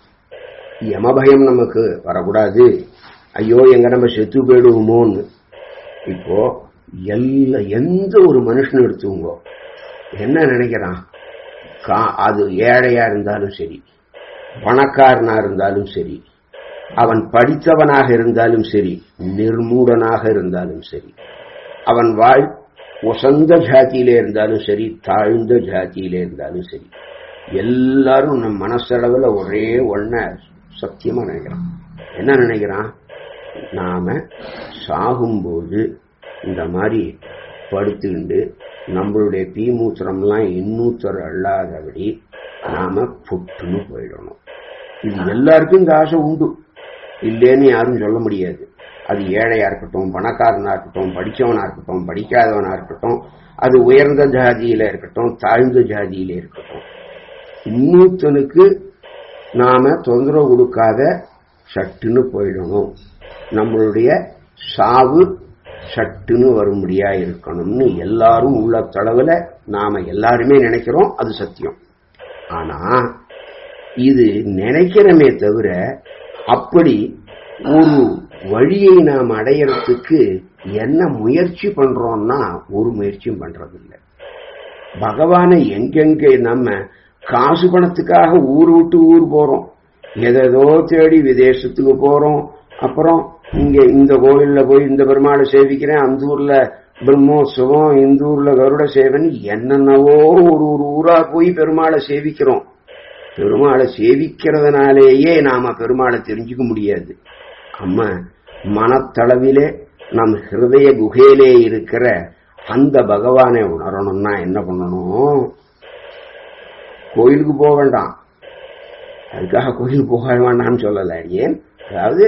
யமபயம் நமக்கு வரக்கூடாது ஐயோ எங்க நம்ம செத்து போயிடுவோமோன்னு இப்போ எல்லா எந்த ஒரு மனுஷனும் எடுத்துங்க என்ன நினைக்கிறான் கா அது ஏழையா இருந்தாலும் சரி பணக்காரனா இருந்தாலும் சரி அவன் படித்தவனாக இருந்தாலும் சரி நிர்மூடனாக இருந்தாலும் சரி அவன் வாழ் உசந்த ஜாதியிலே இருந்தாலும் சரி தாழ்ந்த ஜாதியிலே இருந்தாலும் சரி எல்லாரும் நம் மனசளவில் ஒரே ஒன்ன சத்தியமா நினைக்கிறான் என்ன நினைக்கிறான் நாம சாகும்போது இந்த மாதிரி படுத்துக்கிண்டு நம்மளுடைய பீமூத்திரம்லாம் இன்னூத்தர் அல்லாதபடி நாம புட்டுன்னு போயிடணும் இது எல்லாருக்கும் இந்த ஆசை உண்டு இல்லைன்னு யாரும் சொல்ல முடியாது அது ஏழையா இருக்கட்டும் பணக்காரனா இருக்கட்டும் படிச்சவனா இருக்கட்டும் படிக்காதவனா இருக்கட்டும் அது உயர்ந்த ஜாதியில இருக்கட்டும் தாழ்ந்த ஜாதியில இருக்கட்டும் இன்னொருத்தனுக்கு நாம தொந்தரவு கொடுக்காத சட்டுன்னு போயிடணும் நம்மளுடைய சாவு சட்டுன்னு வரும்படியா இருக்கணும்னு எல்லாரும் உள்ள தளவுல நாம எல்லாருமே நினைக்கிறோம் அது சத்தியம் ஆனா இது நினைக்கிறமே தவிர அப்படி ஒரு வழியை நாம் அடையறதுக்கு என்ன முயற்சி பண்றோம்னா ஒரு முயற்சியும் பண்றதில்லை பகவானை எங்கெங்க நம்ம காசு பணத்துக்காக ஊர் விட்டு ஊர் போறோம் எதோ தேடி விதேசத்துக்கு போறோம் அப்புறம் இங்க இந்த கோவில்ல போய் இந்த பெருமாளை சேவிக்கிறேன் அந்த ஊர்ல பிரம்மோத்சவம் இந்த ஊர்ல கருட சேவன் என்னென்னவோ ஒரு ஒரு ஊரா போய் பெருமாளை சேவிக்கிறோம் பெருமாளை சேவிக்கிறதுனாலேயே நாம பெருமாளை தெரிஞ்சுக்க முடியாது அம்மா மனத்தளவிலே நம் ஹிருதய குகையிலே இருக்கிற அந்த பகவானை உணரணும்னா என்ன பண்ணணும் கோயிலுக்கு போக வேண்டாம் அதுக்காக கோயிலுக்கு போக வேண்டாம்னு சொல்லல ஏன் அதாவது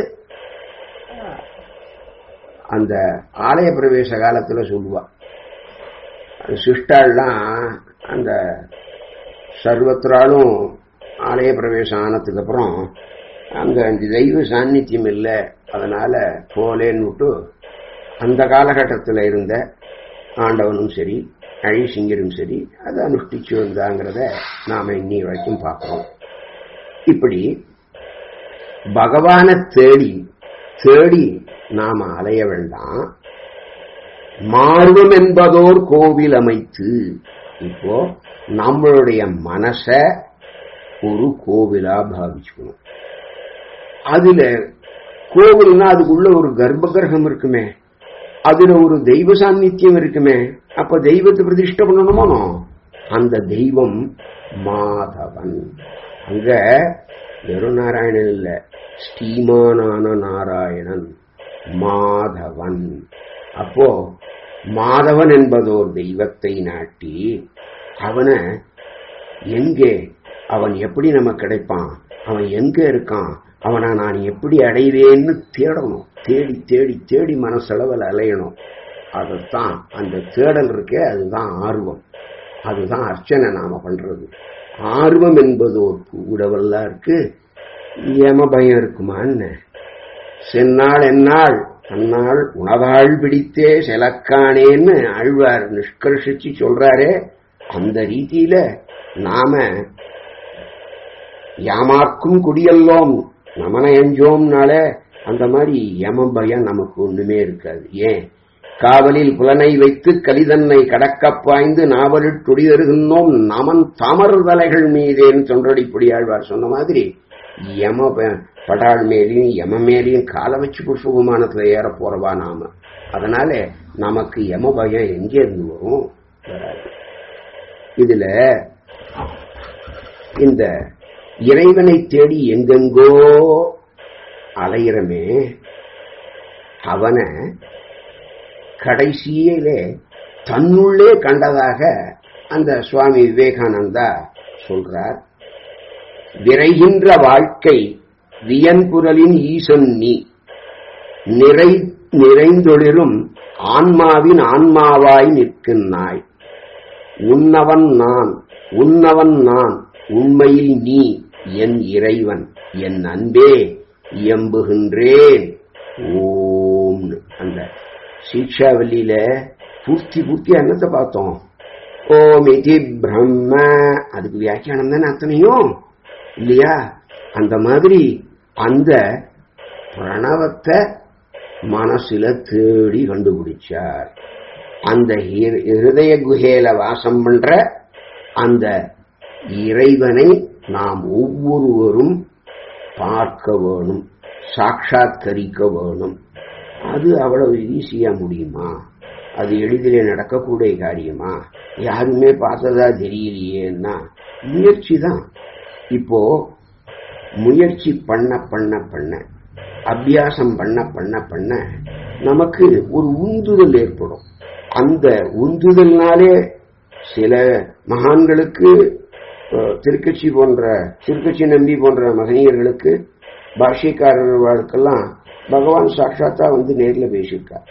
அந்த ஆலய பிரவேச காலத்துல சொல்லுவா சிஸ்டால்லாம் அந்த சர்வத்திராலும் ஆலய பிரவேசம் ஆனதுக்கு அப்புறம் அங்க அந்த தெய்வ சாநித்தியம் இல்லை அதனால போலேன்னு விட்டு அந்த காலகட்டத்தில் இருந்த ஆண்டவனும் சரி அழிசிங்கரும் சரி அதை அனுஷ்டிச்சு வந்தாங்கிறத நாம இன்னி வரைக்கும் பார்க்கிறோம் இப்படி பகவானை தேடி தேடி நாம அலைய வேண்டாம் மார்வம் என்பதோர் கோவில் அமைத்து இப்போ நம்மளுடைய மனச ஒரு கோவிலா பாவிச்சுக்கணும் அதுல கோவில்னா அதுக்குள்ள ஒரு கர்ப்ப கிரகம் இருக்குமே அதுல ஒரு தெய்வ சாநித்தியம் இருக்குமே அப்ப தெய்வத்தை பிரதிஷ்ட பண்ணணுமோ அந்த தெய்வம் மாதவன் அங்க வெறும் நாராயணன் இல்ல ஸ்ரீமானான நாராயணன் மாதவன் அப்போ மாதவன் என்பதோர் தெய்வத்தை நாட்டி அவனை எங்கே அவன் எப்படி நம்ம கிடைப்பான் அவன் எங்க இருக்கான் அவனை நான் எப்படி அடைவேன்னு தேடணும் தேடி தேடி தேடி மனசளவில் அலையணும் அதுதான் அந்த தேடல் இருக்கே அதுதான் ஆர்வம் அதுதான் அர்ச்சனை நாம பண்றது ஆர்வம் என்பது ஒரு கூடவெல்லாம் இருக்கு ஏம பயம் இருக்குமா என்ன செந்நாள் எந்நாள் அந்நாள் உணவாள் பிடித்தே செலக்கானேன்னு ஆழ்வார் நிஷ்கர்ஷிச்சு சொல்றாரே அந்த ரீதியில நாம யாமாக்கும் குடியல்லோம் நமன எஞ்சோம்னால அந்த மாதிரி யம பயம் நமக்கு ஒண்ணுமே இருக்காது ஏன் காவலில் புலனை வைத்து கலிதன்னை கடக்கப் பாய்ந்து நாவலில் துடிதருகின்றோம் நமன் தாமர் தலைகள் மீதேன்னு தொன்றடிப்படியாழ்வார் சொன்ன மாதிரி யம ப- படாள் மேலையும் யம மேலையும் காலை வச்சு புஷ்ப விமானத்துல ஏற போறவா நாம அதனால நமக்கு யம பயம் எங்க இருந்து வரும் வராது. இதுல இந்த இறைவனை தேடி எங்கெங்கோ அலையிறமே அவனை கடைசியிலே தன்னுள்ளே கண்டதாக அந்த சுவாமி விவேகானந்தா சொல்றார் விரைகின்ற வாழ்க்கை வியன்புரலின் ஈசன் நீ நிறை நிறைந்தொளிரும் ஆன்மாவின் ஆன்மாவாய் நிற்கின்றாய் உன்னவன் நான் உன்னவன் நான் உண்மையில் நீ என் இறைவன் என் அன்பே இயம்புகின்றேன் ஓம்னு அந்த சீக்ஷாவல்லியில பூர்த்தி பூர்த்தி என்னத்தை பார்த்தோம் ஓம் இதி பிரம்ம அதுக்கு வியாக்கியானம் தானே அத்தனையும் இல்லையா அந்த மாதிரி அந்த பிரணவத்தை மனசுல தேடி கண்டுபிடிச்சார் அந்த ஹிரு- இருதய குகையில வாசம் பண்ற அந்த இறைவனை நாம் ஒவ்வொருவரும் பார்க்க வேணும் சாட்சாத்கரிக்க வேணும் அது அவ்வளவு ஈஸியா முடியுமா அது எளிதிலே நடக்கக்கூடிய காரியமா யாருமே பார்த்ததா தெரியலையேன்னா முயற்சி தான் இப்போ முயற்சி பண்ண பண்ண பண்ண அபியாசம் பண்ண பண்ண பண்ண நமக்கு ஒரு உந்துதல் ஏற்படும் அந்த உந்துதல்னாலே சில மகான்களுக்கு அஹ், திருக்கட்சி போன்ற திருக்கட்சி நம்பி போன்ற மகனியர்களுக்கு பாஷ்யக்காரர்களுக்கெல்லாம் பகவான் சாட்சாத்தா வந்து நேர்ல பேசியிருக்கார்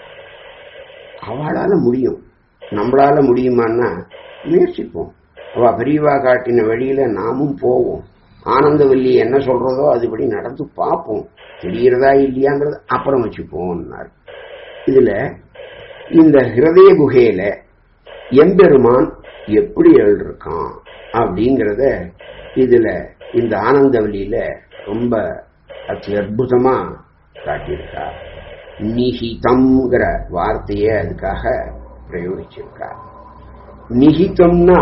அவளால முடியும் நம்மளால முடியுமான்னா முயற்சிப்போம் அவ பெரியவா காட்டின வழியில நாமும் போவோம் ஆனந்தவல்லி என்ன சொல்றதோ அதுபடி நடந்து பார்ப்போம் தெரிகிறதா இல்லையான்றது அப்புறம் வச்சுப்போம்னார் இதுல இந்த ஹிருதய குகையில எம்பெருமான் எப்படி எழுதிருக்கான் அப்படிங்கறத இதுல இந்த ஆனந்தவல்லியில ரொம்ப அதி அற்புதமா காட்டியிருக்கார் நிஹிதம்ங்கிற வார்த்தையை அதுக்காக பிரயோகிச்சிருக்கார் நிஹிதம்னா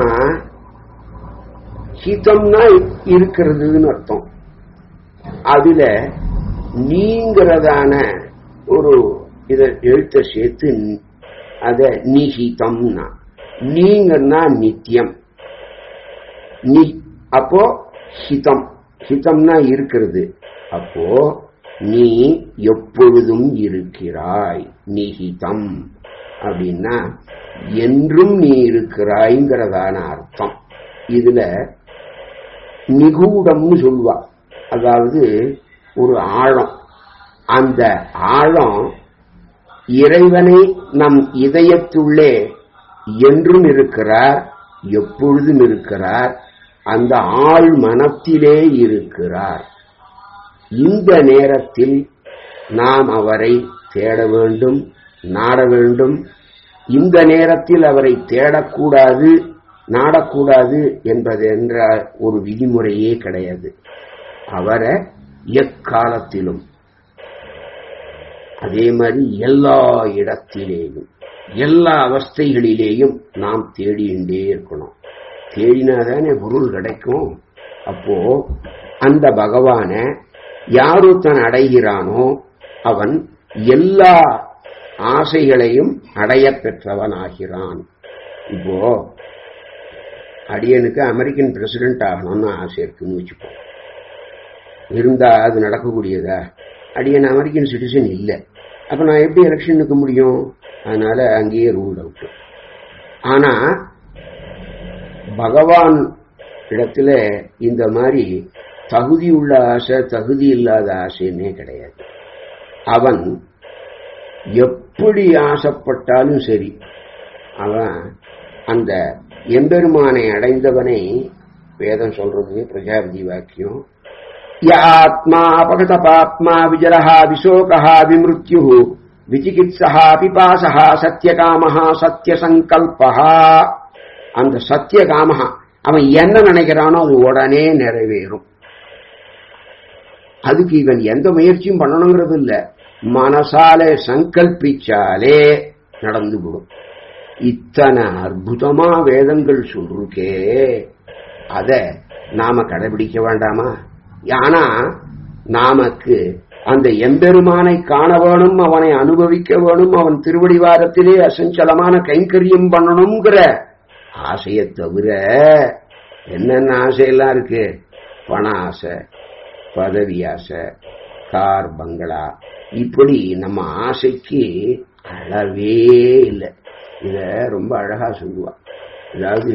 ஹிதம்னா இருக்கிறதுன்னு அர்த்தம் அதுல நீங்கிறதான ஒரு இத எழுத்த சேர்த்து ந- அத நிஹிதம்னா நீங்கன்னா நித்தியம் நீ அப்போ ஹிதம் ஹிதம்னா இருக்கிறது அப்போ நீ எப்பொழுதும் இருக்கிறாய் நிஹிதம் அப்படின்னா என்றும் நீ இருக்கிறாய்ங்கிறதான அர்த்தம் இதுல நிகூடம்னு சொல்லுவா அதாவது ஒரு ஆழம் அந்த ஆழம் இறைவனை நம் இதயத்துள்ளே என்றும் இருக்கிறார் எப்பொழுதும் இருக்கிறார் அந்த ஆழ் மனத்திலே இருக்கிறார் இந்த நேரத்தில் நாம் அவரை தேட வேண்டும் நாட வேண்டும் இந்த நேரத்தில் அவரை தேடக்கூடாது நாடக்கூடாது என்பது என்ற ஒரு விதிமுறையே கிடையாது அவரை எக்காலத்திலும் அதே மாதிரி எல்லா இடத்திலேயும் எல்லா அவஸ்தைகளிலேயும் நாம் தேடிண்டே இருக்கணும் தேடினாதானே பொருள் கிடைக்கும் அப்போ அந்த பகவான யாரொருத்தன் அடைகிறானோ அவன் எல்லா ஆசைகளையும் அடையப் பெற்றவன் ஆகிறான் இப்போ அடியனுக்கு அமெரிக்கன் பிரசிடென்ட் ஆகணும்னு ஆசை இருக்குன்னு வச்சுப்போம் இருந்தா அது நடக்கக்கூடியதா அடியன் அமெரிக்கன் சிட்டிசன் இல்லை அப்ப நான் எப்படி எலெக்ஷன் நிற்க முடியும் அதனால அங்கேயே ரூல் அவுட் ஆனா பகவான் இடத்துல இந்த மாதிரி தகுதி உள்ள ஆசை தகுதி இல்லாத ஆசைன்னே கிடையாது அவன் எப்படி ஆசைப்பட்டாலும் சரி அவன் அந்த எம்பெருமானை அடைந்தவனை வேதம் சொல்றது பிரஜாபதி வாக்கியம் யாத்மா அபகத பாத்மா விஜரஹா விசோகா விமிருத்யு விசிகித்சா பிபாசா சத்தியகாமஹா சத்தியசங்கல்பஹா அந்த சத்தியகாமஹா அவன் என்ன நினைக்கிறானோ அது உடனே நிறைவேறும் அதுக்கு இவன் எந்த முயற்சியும் பண்ணணுங்கிறது இல்ல மனசாலே சங்கல்பிச்சாலே நடந்து விடும் இத்தனை அற்புதமா வேதங்கள் சொல்லிருக்கே அத நாம கடைபிடிக்க வேண்டாமா ஆனா நாமக்கு அந்த எம்பெருமானை காண வேணும் அவனை அனுபவிக்க வேணும் அவன் திருவடிவாரத்திலே அசஞ்சலமான கைங்கரியம் பண்ணணுங்கிற ஆசையை தவிர என்னென்ன ஆசையெல்லாம் இருக்கு பண ஆசை பதவி ஆசை கார் பங்களா இப்படி நம்ம ஆசைக்கு அளவே இல்லை இத ரொம்ப அழகா சொல்லுவா அதாவது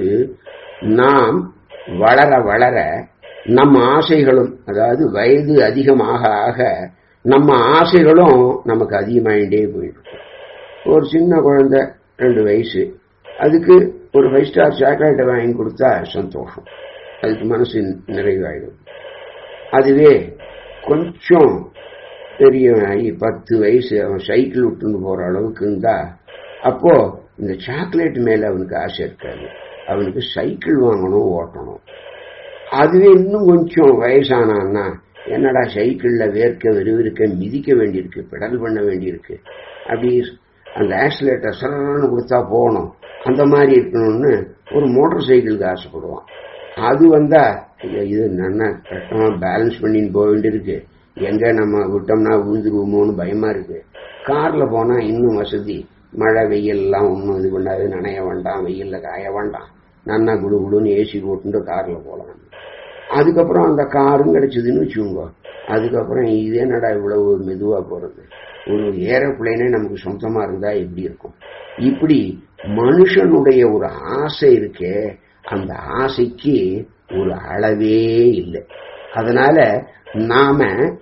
நாம் வளர வளர நம்ம ஆசைகளும் அதாவது வயது அதிகமாக ஆக நம்ம ஆசைகளும் நமக்கு அதிகமாயிட்டே போயிடும் ஒரு சின்ன குழந்தை ரெண்டு வயசு அதுக்கு ஒரு ஃபைவ் ஸ்டார் சாக்லேட்டை வாங்கி கொடுத்தா சந்தோஷம் அதுக்கு மனசு நிறைவாயிடும் அதுவே கொஞ்சம் பெரியவனாகி பத்து வயசு அவன் சைக்கிள் விட்டுன்னு போற அளவுக்கு இருந்தா அப்போ இந்த சாக்லேட் மேல அவனுக்கு ஆசை இருக்காது அவனுக்கு சைக்கிள் வாங்கணும் ஓட்டணும் அதுவே இன்னும் கொஞ்சம் வயசானான்னா என்னடா சைக்கிள்ல வேர்க்க விறுவிறுக்க மிதிக்க வேண்டியிருக்கு பெடல் பண்ண வேண்டியிருக்கு அப்படி அந்த ஆக்சிலேட்டர் சரன்னு கொடுத்தா போகணும் அந்த மாதிரி இருக்கணும்னு ஒரு மோட்டார் சைக்கிளுக்கு ஆசைப்படுவான் அது வந்தா ஐயோ, இது நல்லா கஷ்டமா பேலன்ஸ் பண்ணின்னு போக வேண்டியிருக்கு எங்க நம்ம விட்டோம்னா விழுந்துருவோமோன்னு பயமா இருக்கு கார்ல போனா இன்னும் வசதி மழை வெயில் எல்லாம் ஒன்றும் இது பண்ணாது நனைய வேண்டாம் வெயில்ல காய வேண்டாம் நன்னா குடு குடுன்னு ஏசி போட்டுட்டு கார்ல போலாம் அதுக்கப்புறம் அந்த காரும் கிடைச்சதுன்னு வச்சுக்கோங்க அதுக்கப்புறம் இது என்னடா இவ்வளவு மெதுவா போறது ஒரு ஏரோப்ளைனே நமக்கு சொந்தமா இருந்தா எப்படி இருக்கும் இப்படி மனுஷனுடைய ஒரு ஆசை இருக்கே அந்த ஆசைக்கு ஒரு அளவே இல்லை அதனால நாம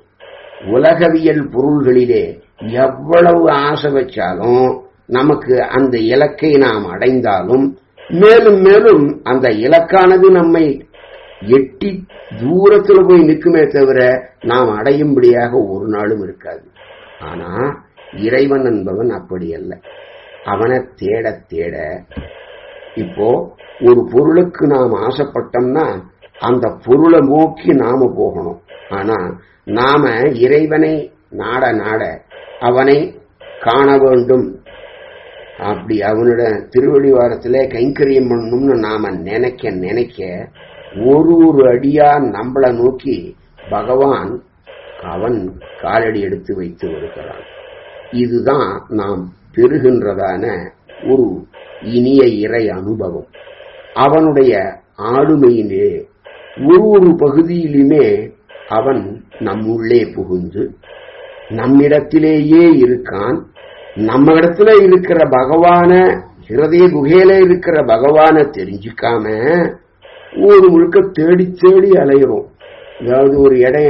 உலகவியல் பொருள்களிலே எவ்வளவு ஆசை வச்சாலும் நமக்கு அந்த இலக்கை நாம் அடைந்தாலும் மேலும் மேலும் அந்த இலக்கானது நம்மை எட்டி தூரத்துல போய் நிற்குமே தவிர நாம் அடையும்படியாக ஒரு நாளும் இருக்காது ஆனா இறைவன் என்பவன் அப்படி அல்ல அவனை தேட தேட இப்போ ஒரு பொருளுக்கு நாம் ஆசைப்பட்டோம்னா அந்த பொருளை நோக்கி நாம போகணும் ஆனா நாம இறைவனை நாட நாட அவனை காண வேண்டும் அப்படி அவனோட திருவடிவாரத்திலே கைங்கரியம் பண்ணணும்னு நாம நினைக்க நினைக்க ஒரு ஒரு அடியா நம்மள நோக்கி பகவான் அவன் காலடி எடுத்து வைத்து வருகிறான் இதுதான் நாம் பெறுகின்றதான ஒரு இனிய இறை அனுபவம் அவனுடைய ஆளுமையிலே ஒரு ஒரு பகுதியிலுமே அவன் நம்முள்ளே புகுந்து நம்மிடத்திலேயே இருக்கான் நம்ம இடத்துல இருக்கிற பகவான ஹிருதய குகையில இருக்கிற பகவான தெரிஞ்சுக்காம ஒரு முழுக்க தேடி தேடி அலையிறோம் அதாவது ஒரு இடைய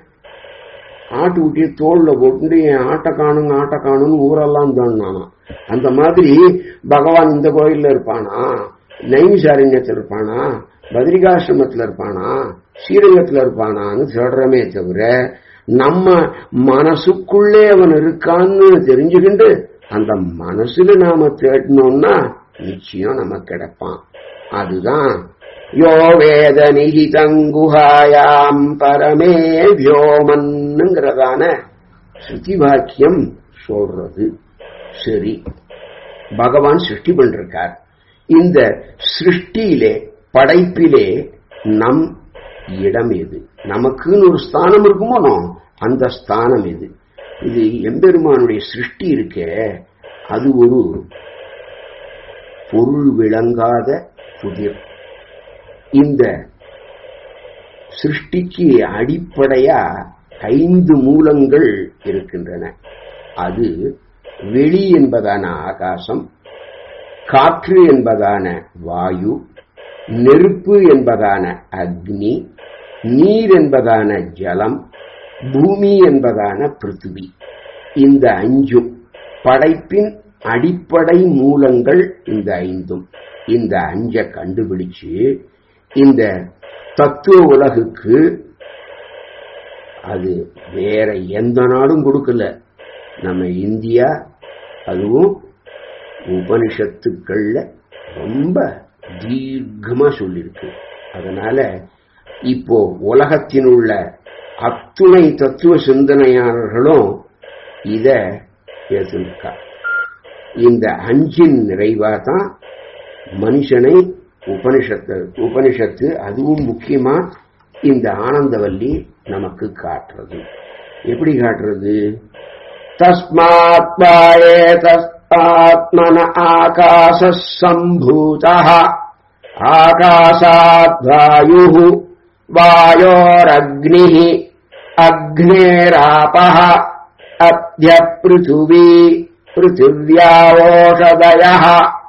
ஆட்டு ஊட்டிய தோல்ல போட்டு என் ஆட்டை காணுங்க ஆட்டை காணுன்னு ஊரெல்லாம் தானானா அந்த மாதிரி பகவான் இந்த கோயில்ல இருப்பானா நைமிசாரண்யத்தில் இருப்பானா பத்ரிகாசிரமத்தில் இருப்பானா ஸ்ரீரங்கத்தில் இருப்பானான்னு சொல்றமே தவிர நம்ம மனசுக்குள்ளே அவன் இருக்கான்னு தெரிஞ்சுக்கிண்டு அந்த மனசுல நாம தேடணும்னா நிச்சயம் நமக்கு கிடைப்பான் அதுதான் யோ வேத நிகிதங்குஹாயாம் பரமே வியோமன்னுங்கிறதான ஸ்ருதி வாக்கியம் சொல்றது சரி பகவான் சிருஷ்டி பண்ணிருக்கார் இந்த சிருஷ்டியிலே படைப்பிலே நம் இடம் எது நமக்குன்னு ஒரு ஸ்தானம் இருக்குமோ அந்த ஸ்தானம் எது இது எம்பெருமானுடைய சிருஷ்டி இருக்கே அது ஒரு பொருள் விளங்காத புதிர் இந்த சிருஷ்டிக்கு அடிப்படையா ஐந்து மூலங்கள் இருக்கின்றன அது வெளி என்பதான ஆகாசம் காற்று என்பதான வாயு நெருப்பு என்பதான அக்னி நீர் என்பதான ஜலம் பூமி என்பதான பிருத்திவி இந்த அஞ்சும் படைப்பின் அடிப்படை மூலங்கள் இந்த ஐந்தும் இந்த அஞ்ச கண்டுபிடிச்சு இந்த தத்துவ உலகுக்கு அது வேற எந்த நாடும் கொடுக்கல நம்ம இந்தியா அதுவும் உபனிஷத்துக்கள்ல ரொம்ப தீர்க்கமா சொல்லியிருக்கு அதனால இப்போ உலகத்தில் உள்ள அத்துணை தத்துவ சிந்தனையாளர்களும் இத ஏற்றிருக்கா இந்த அஞ்சின் நிறைவா தான் மனுஷனை உபனிஷத்து உபனிஷத்து அதுவும் முக்கியமா இந்த ஆனந்தவல்லி நமக்கு காட்டுறது எப்படி காட்டுறது தஸ்மாத் வாயே தஸ்மாத்மன ஆகாச சம்பூத ஆகாசாத் வாயு வாயோரக்னி அக்னேராபः अद्य पृथिवी पृथिव्यावोषधयः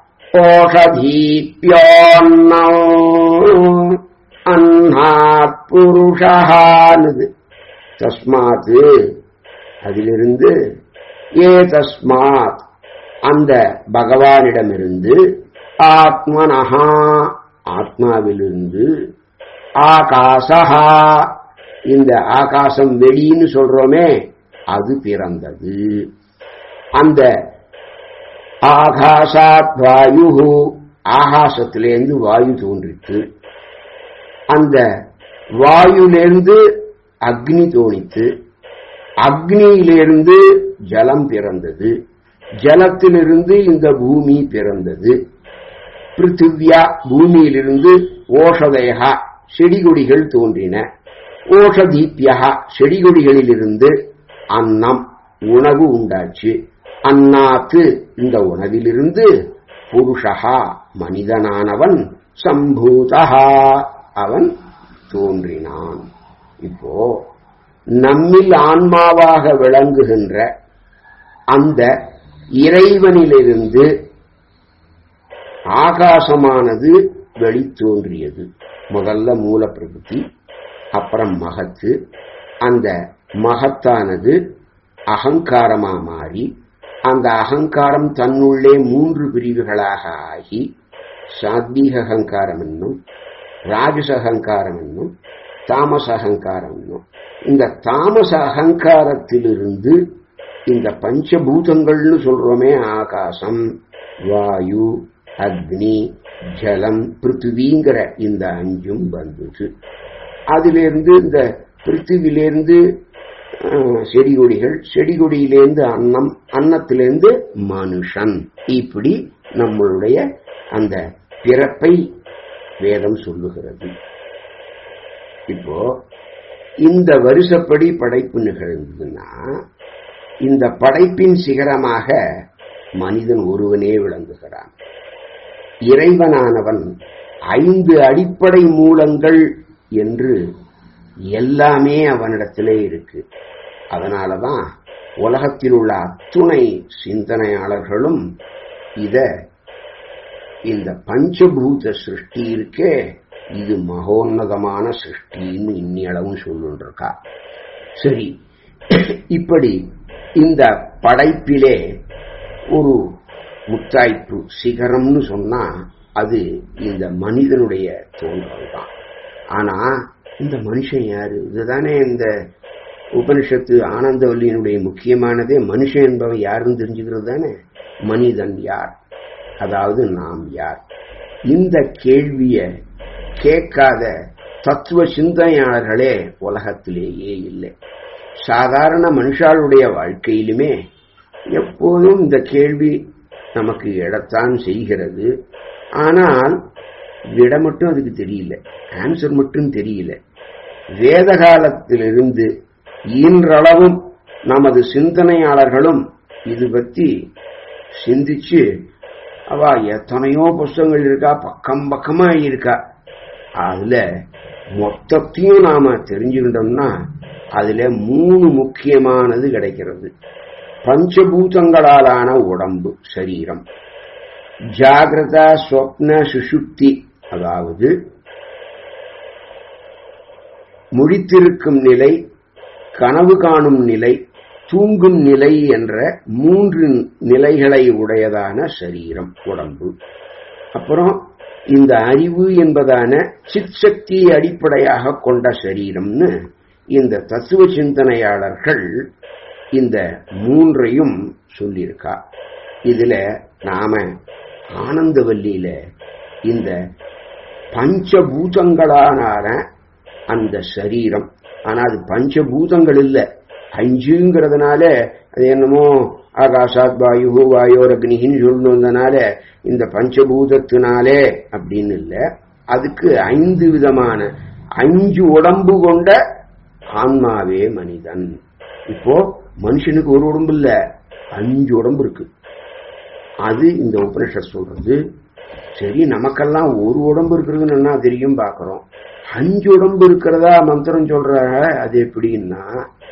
ஓஷதீப்யோன்னோ அன்னாத் புருஷஹானது தஸ்மாத்து அதிலிருந்து ஏ தஸ்மாத் அந்த பகவானிடமிருந்து ஆத்மனஹா ஆத்மாவிலிருந்து ஆகாசஹா இந்த ஆகாசம் வெளின்னு சொல்றோமே அது பிறந்தது அந்த ஆகாசாத் வாயு ஆகாசத்திலேருந்து வாயு தோன்றித்து அந்த வாயுலேருந்து அக்னி தோணித்து அக்னியிலிருந்து ஜலம் பிறந்தது ஜலத்திலிருந்து இந்த பூமி பிறந்தது பிருத்திவ்யா பூமியிலிருந்து ஓஷதயா செடிகொடிகள் தோன்றின ஓஷதீப்யா செடிகொடிகளிலிருந்து அன்னம் உணவு உண்டாச்சு அன்னாத்து இந்த உணவிலிருந்து புருஷா மனிதனானவன் சம்பூதா அவன் தோன்றினான் இப்போ நம்மில் ஆன்மாவாக விளங்குகின்ற அந்த இறைவனிலிருந்து ஆகாசமானது வெளித்தோன்றியது முதல்ல மூல பிரகிருதி அப்புறம் மகத்து அந்த மகத்தானது அகங்காரமா மாறி அந்த அகங்காரம் தன்னுள்ளே மூன்று பிரிவுகளாக ஆகி சாத்வீக அகங்காரம் என்னும் ராஜச அகங்காரம் என்னும் தாமச அகங்காரம் என்னும் இந்த தாமச அகங்காரத்திலிருந்து இந்த பஞ்சபூதங்கள்னு சொல்றோமே ஆகாசம் வாயு அக்னி ஜலம் பிருத்திவிங்கிற இந்த அஞ்சும் வந்தது அதிலிருந்து இந்த பிருத்திவிலிருந்து செடிகொடிகள் செடிகொடியிலேருந்து அன்னம் அன்னத்திலிருந்து மனுஷன் இப்படி நம்மளுடைய அந்த பிறப்பை வேதம் சொல்லுகிறது இப்போ இந்த வருஷப்படி படைப்பு நிகழ்ந்ததுன்னா இந்த படைப்பின் சிகரமாக மனிதன் ஒருவனே விளங்குகிறான் இறைவனானவன் ஐந்து அடிப்படை மூலங்கள் என்று எல்லாமே அவனிடத்திலே இருக்கு அதனாலதான் உலகத்தில் உள்ள அத்துணை சிந்தனையாளர்களும் இத இந்த பஞ்சபூத சிருஷ்டி இருக்கே இது மகோன்னதமான சிருஷ்டின்னு இன்னியளவும் சொல்லுன்றிருக்கா சரி இப்படி இந்த படைப்பிலே ஒரு முத்தாய்ப்பு சிகரம்னு சொன்னா அது இந்த மனிதனுடைய தோன்றல் தான் ஆனா இந்த மனுஷன் யாரு இதுதானே இந்த உபனிஷத்து ஆனந்தவல்லியினுடைய முக்கியமானதே மனுஷன் என்பவன் யாருன்னு தெரிஞ்சுக்கிறது தானே மனிதன் யார் அதாவது நாம் யார் இந்த கேள்விய கேட்காத தத்துவ சிந்தனையாளர்களே உலகத்திலேயே இல்லை சாதாரண மனுஷாளுடைய வாழ்க்கையிலுமே எப்போதும் இந்த கேள்வி நமக்கு எழத்தான் செய்கிறது ஆனால் விட மட்டும் அதுக்கு தெரியல ஆன்சர் மட்டும் தெரியல வேத காலத்திலிருந்து இன்றளவும் நமது சிந்தனையாளர்களும் இது பத்தி சிந்திச்சு அவ எத்தனையோ புஸ்தகங்கள் இருக்கா பக்கம் பக்கமா இருக்கா அதுல மொத்தத்தையும் நாம தெரிஞ்சுக்கிட்டோம்னா அதுல மூணு முக்கியமானது கிடைக்கிறது பஞ்சபூதங்களாலான உடம்பு சரீரம் ஜாகிரதா ஸ்வப்ன சுஷுப்தி அதாவது முடித்திருக்கும் நிலை கனவு காணும் நிலை தூங்கும் நிலை என்ற மூன்று நிலைகளை உடையதான சரீரம் உடம்பு அப்புறம் இந்த அறிவு என்பதான சித் சக்தியை அடிப்படையாக கொண்ட சரீரம்னு இந்த தத்துவ சிந்தனையாளர்கள் இந்த மூன்றையும் சொல்லியிருக்கா இதுல நாம ஆனந்தவல்லியில இந்த பஞ்சபூதங்களான அந்த சரீரம் ஆனா அது பஞ்சபூதங்கள் இல்ல அஞ்சுங்கிறதுனால அது என்னமோ ஆகாஷாத் வாயு வாயோர் அக்னின்னு சொல்லணுன்றதுனால இந்த பஞ்சபூதத்தினாலே அப்படின்னு இல்ல அதுக்கு ஐந்து விதமான அஞ்சு உடம்பு கொண்ட ஆன்மாவே மனிதன் இப்போ மனுஷனுக்கு ஒரு உடம்பு இல்ல அஞ்சு உடம்பு இருக்கு அது இந்த உபனிஷத் சொல்றது சரி நமக்கெல்லாம் ஒரு உடம்பு இருக்கிறதுன்னு தெரியும் பாக்குறோம் அஞ்சு உடம்பு இருக்கிறதா மந்திரம் சொல்ற அது எப்படின்னா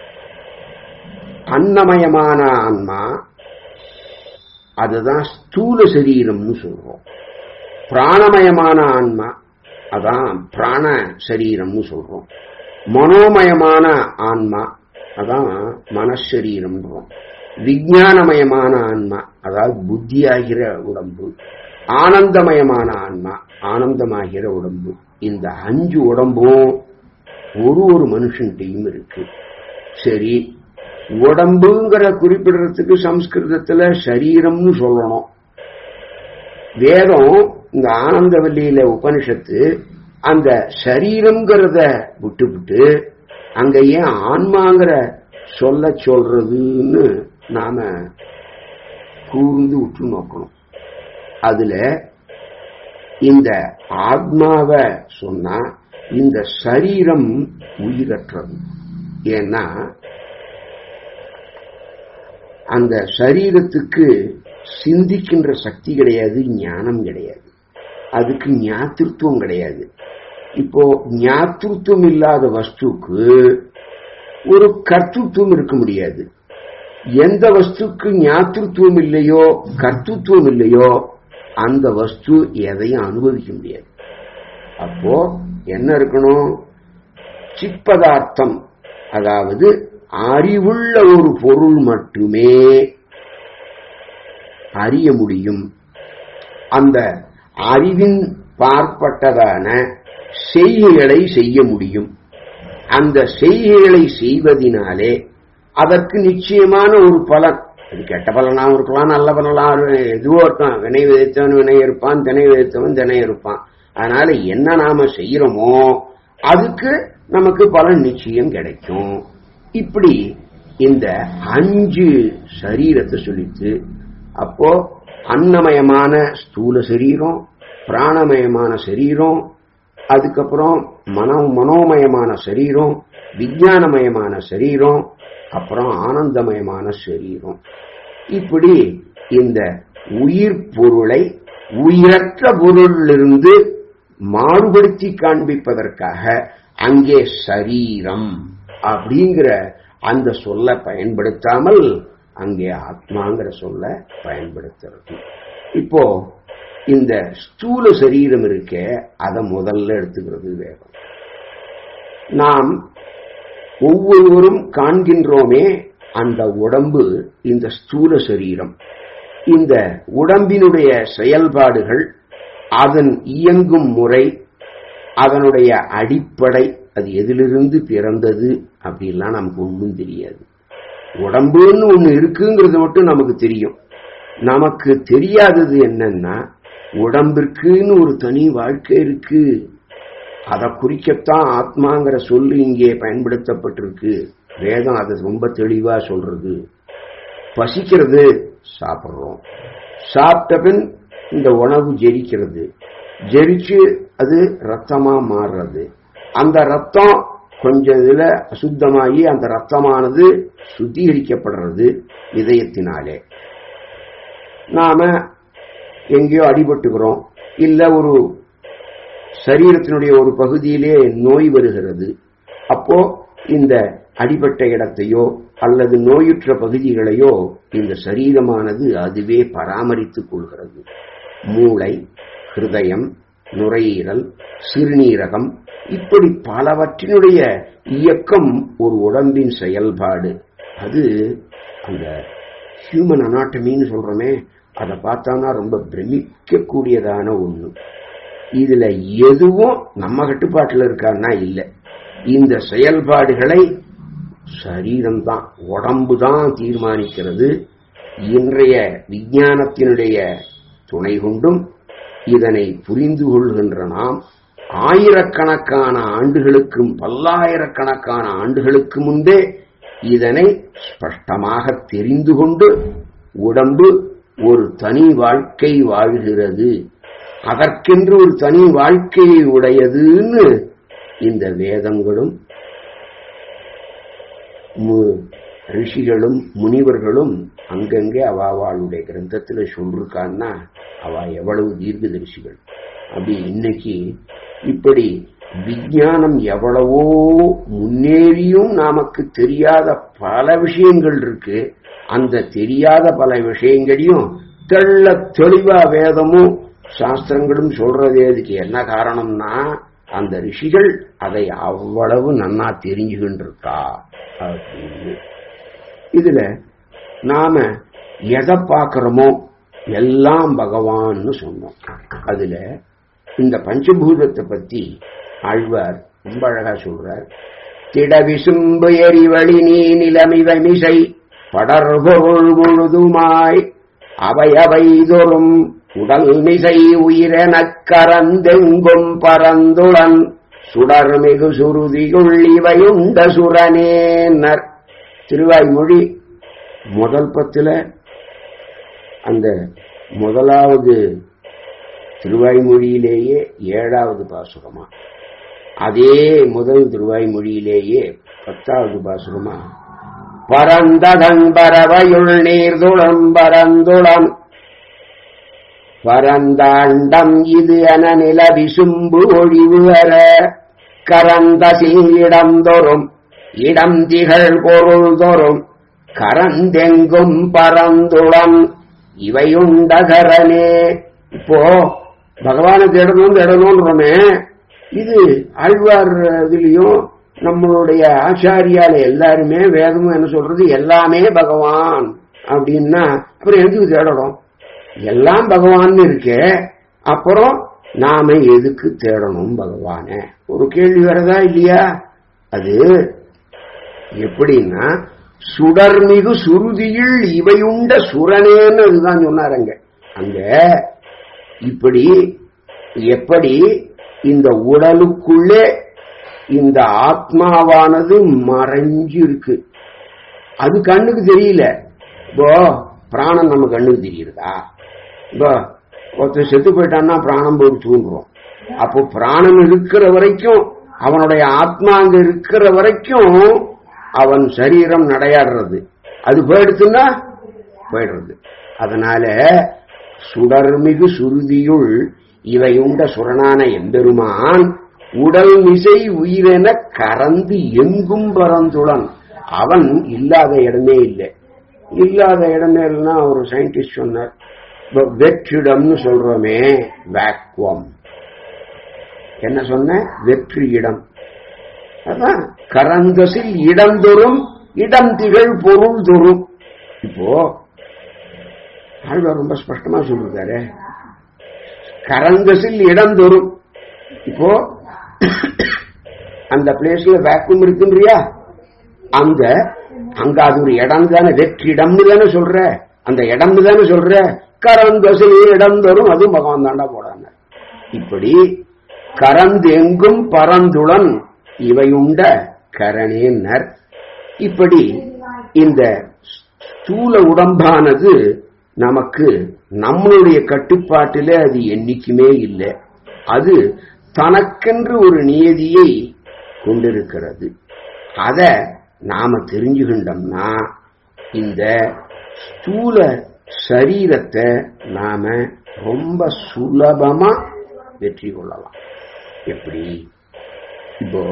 அன்னமயமான ஆன்மா அதுதான் ஸ்தூல சரீரம்னு சொல்றோம் பிராணமயமான ஆன்மா அதான் பிராண சரீரம்னு சொல்றோம் மனோமயமான ஆன்மா அதான் மனசரீரம்ன்றோம் விஞ்ஞானமயமான ஆன்மா அதாவது புத்தியாகிற உடம்பு ஆனந்தமயமான ஆன்மா ஆனந்தமாகிற உடம்பு இந்த அஞ்சு உடம்பும் ஒரு ஒரு மனுஷன்ட்டையும் இருக்கு சரி உடம்புங்கிற குறிப்பிடுறதுக்கு சம்ஸ்கிருதத்துல சரீரம்னு சொல்லணும் வேதம் இந்த ஆனந்தவல்லியில உபனிஷத்து அந்த சரீரம்ங்கிறத விட்டுவிட்டு அங்க ஏன் ஆன்மாங்கிற சொல்ல சொல்றதுன்னு நாம கூர்ந்து உற்று நோக்கணும் அதுல இந்த ஆத்மாவை சொன்னா இந்த சரீரம் உயிரற்றது ஏன்னா அந்த சரீரத்துக்கு சிந்திக்கின்ற சக்தி கிடையாது ஞானம் கிடையாது அதுக்கு ஞாத்திருத்துவம் கிடையாது இப்போ ஞாத்திருத்துவம் இல்லாத வஸ்துக்கு ஒரு கர்த்தத்துவம் இருக்க முடியாது எந்த வஸ்துக்கு ஞாத்திருத்துவம் இல்லையோ கர்த்தத்துவம் இல்லையோ அந்த வஸ்து எதையும் அனுபவிக்க முடியாது அப்போ என்ன இருக்கணும் சிப்பதார்த்தம் அதாவது அறிவுள்ள ஒரு பொருள் மட்டுமே அறிய முடியும் அந்த அறிவின் பார்ப்பட்டதான செய்கைகளை செய்ய முடியும் அந்த செய்கைகளை செய்வதினாலே அதற்கு நிச்சயமான ஒரு பலன் அது கெட்ட பலனாகவும் இருக்கலாம் நல்ல பலனாக எதுவோ இருக்கலாம் வினை விதைத்தவன் வினை இருப்பான் தினை விதைத்தவன் தினை இருப்பான் அதனால என்ன நாம செய்யறோமோ அதுக்கு நமக்கு பலன் நிச்சயம் கிடைக்கும் இப்படி இந்த அஞ்சு சரீரத்தை சொல்லித்து அப்போ அன்னமயமான ஸ்தூல சரீரம் பிராணமயமான சரீரம் அதுக்கப்புறம் மனோ மனோமயமான சரீரம் விஞ்ஞானமயமான சரீரம் அப்புறம் ஆனந்தமயமான சரீரம் இப்படி இந்த உயிர் பொருளை உயிரற்ற பொருளிலிருந்து மாறுபடுத்தி காண்பிப்பதற்காக அங்கே சரீரம் அப்படிங்கிற அந்த சொல்ல பயன்படுத்தாமல் அங்கே ஆத்மாங்கிற சொல்ல பயன்படுத்துறது இப்போ இந்த ஸ்தூல சரீரம் இருக்க அதை முதல்ல எடுத்துக்கிறது வேகம் நாம் ஒவ்வொருவரும் காண்கின்றோமே அந்த உடம்பு இந்த ஸ்தூல சரீரம் இந்த உடம்பினுடைய செயல்பாடுகள் அதன் இயங்கும் முறை அதனுடைய அடிப்படை அது எதிலிருந்து பிறந்தது அப்படிலாம் நமக்கு ஒன்றும் தெரியாது உடம்புன்னு ஒண்ணு இருக்குங்கிறது மட்டும் நமக்கு தெரியும் நமக்கு தெரியாதது என்னன்னா உடம்பிற்குன்னு ஒரு தனி வாழ்க்கை இருக்கு அதை குறிக்கத்தான் ஆத்மாங்கிற சொல்லு இங்கே பயன்படுத்தப்பட்டிருக்கு வேதம் அதை ரொம்ப தெளிவா சொல்றது பசிக்கிறது சாப்பிடுறோம் சாப்பிட்ட பின் இந்த உணவு ஜெரிக்கிறது ஜெரிச்சு அது ரத்தமா மாறுறது அந்த ரத்தம் கொஞ்சம் இதுல அசுத்தமாகி அந்த ரத்தமானது சுத்திகரிக்கப்படுறது இதயத்தினாலே நாம எங்கேயோ அடிபட்டுக்கிறோம் இல்ல ஒரு சரீரத்தினுடைய ஒரு பகுதியிலே நோய் வருகிறது அப்போ இந்த அடிபட்ட இடத்தையோ அல்லது நோயுற்ற பகுதிகளையோ இந்த சரீரமானது அதுவே பராமரித்துக் கொள்கிறது மூளை ஹிருதயம் நுரையீரல் சிறுநீரகம் இப்படி பலவற்றினுடைய இயக்கம் ஒரு உடம்பின் செயல்பாடு அது அந்த ஹியூமன் அனாட்டமின்னு சொல்றோமே அதை பார்த்தோம்னா ரொம்ப பிரமிக்கக்கூடியதான ஒண்ணு இதுல எதுவும் நம்ம கட்டுப்பாட்டில் இருக்கான்னா இல்லை இந்த செயல்பாடுகளை சரீரம்தான் உடம்பு தான் தீர்மானிக்கிறது இன்றைய விஞ்ஞானத்தினுடைய துணை கொண்டும் இதனை புரிந்து கொள்கின்ற நாம் ஆயிரக்கணக்கான ஆண்டுகளுக்கும் பல்லாயிரக்கணக்கான ஆண்டுகளுக்கு முன்பே இதனை ஸ்பஷ்டமாக தெரிந்து கொண்டு உடம்பு ஒரு தனி வாழ்க்கை வாழ்கிறது அதற்கென்று ஒரு தனி வாழ்க்கையை உடையதுன்னு இந்த வேதங்களும் மு- ரிஷிகளும் முனிவர்களும் அங்கங்கே அவாவாளுடைய கிரந்தத்துல சொல்லிருக்கான்னா அவ எவ்வளவு தீர்க்கதரிசிகள் அப்படி இன்னைக்கு இப்படி விஞ்ஞானம் எவ்வளவோ முன்னேறியும் நமக்கு தெரியாத பல விஷயங்கள் இருக்கு அந்த தெரியாத பல விஷயங்களையும் தெள்ள தெளிவா வேதமும் சாஸ்திரங்களும் சொல்றதே அதுக்கு என்ன காரணம்னா அந்த ரிஷிகள் அதை அவ்வளவு நன்னா தெரிஞ்சுகின்றிருக்கா அப்படின்னு இதுல நாம எதை பார்க்கிறோமோ எல்லாம் பகவான்னு சொன்னோம் அதுல இந்த பஞ்சபூதத்தை பத்தி ஆழ்வார் ரொம்ப அழகா சொல்றார் திட விசும்பு எரிவழி நீ நிலமிவை மிசை படர்பொருள் முழுதுமாய் அவை அவை தோறும் உடல் மிசை உயிரெனக் கரந்தெங்கும் பரந்துளன் சுடர்மிகு சுருதியுள் இவையுண்ட சுரனேனர் திருவாய்மொழி முதல் பத்துல அந்த முதலாவது திருவாய்மொழியிலேயே ஏழாவது பாசுரமா அதே முதல் திருவாய்மொழியிலேயே பத்தாவது பாசுரமா பரந்ததன் பறவையுள் நீர்துளம் பரந்துளம் பரந்தாண்டம் இது என நில விசும்பு ஒழிவு அற கரந்த இடம் தோறும் இடம் திகழ் பொருள் தோறும் கரந்தெங்கும் பரந்துளம் இவையுண்டகரனே இப்போ பகவானை தேடணும் தேடணும்ன்றோமே இது ஆழ்வார் இதுலயும் நம்மளுடைய ஆச்சாரியால எல்லாருமே வேதமும் என்ன சொல்றது எல்லாமே பகவான் அப்படின்னா அப்புறம் எதுக்கு தேடணும் எல்லாம் பகவான் இருக்கே அப்புறம் நாம எதுக்கு தேடணும் பகவான ஒரு கேள்வி வரதா இல்லையா அது எப்படின்னா சுடர்மிகு சுருதியில் இவையுண்ட சுரனேன்னு அதுதான் சொன்னாருங்க அங்க இப்படி எப்படி இந்த உடலுக்குள்ளே இந்த ஆத்மாவானது மறைஞ்சு இருக்கு அது கண்ணுக்கு தெரியல இப்போ பிராணம் நம்ம கண்ணுக்கு தெரியுறதா இப்போ ஒருத்தர் செத்து போயிட்டான்னா பிராணம் போய் தூங்குறோம் அப்போ பிராணம் இருக்கிற வரைக்கும் அவனுடைய ஆத்மா அங்க இருக்கிற வரைக்கும் அவன் சரீரம் நடையாடுறது அது போயிடுச்சுன்னா போயிடுறது அதனால சுடர்மிகு சுருதியுள் இவையுண்ட சுரணான எம்பெருமான் உடல் மிசை உயிரென கறந்து எங்கும் பரந்துளன் அவன் இல்லாத இடமே இல்லை இல்லாத இடமே இல்லைன்னா ஒரு சயின்டிஸ்ட் சொன்னார் இப்ப வெற்றிடம்னு சொல்றோமே வேக்வம் என்ன சொன்ன வெற்றி இடம் அதான் கரந்தசில் இடம் தோறும் இடம் திகழ் பொருள் தோறும் இப்போ ஆழ்வார் ரொம்ப ஸ்பஷ்டமா சொல்லிருக்காரு கரந்தசில் இடம் தோறும் இப்போ அந்த பிளேஸ்ல வேக்யூம் இருக்குன்றியா அந்த அங்க அது ஒரு இடம் தானே வெற்றிடம்னு தானே சொல்ற அந்த இடம்னு தானே சொல்ற கரந்தசில் இடம் தோறும் அதுவும் பகவான் தாண்டா போடாங்க இப்படி கரந்தெங்கும் பரந்துளன் இவையுண்ட கரணேன்னர் இப்படி இந்த ஸ்தூல உடம்பானது நமக்கு நம்மளுடைய கட்டுப்பாட்டிலே அது என்னைக்குமே இல்லை அது தனக்கென்று ஒரு நியதியை கொண்டிருக்கிறது அத நாம தெரிஞ்சுகின்றோம்னா இந்த ஸ்தூல சரீரத்தை நாம ரொம்ப சுலபமா வெற்றி கொள்ளலாம் எப்படி இப்போ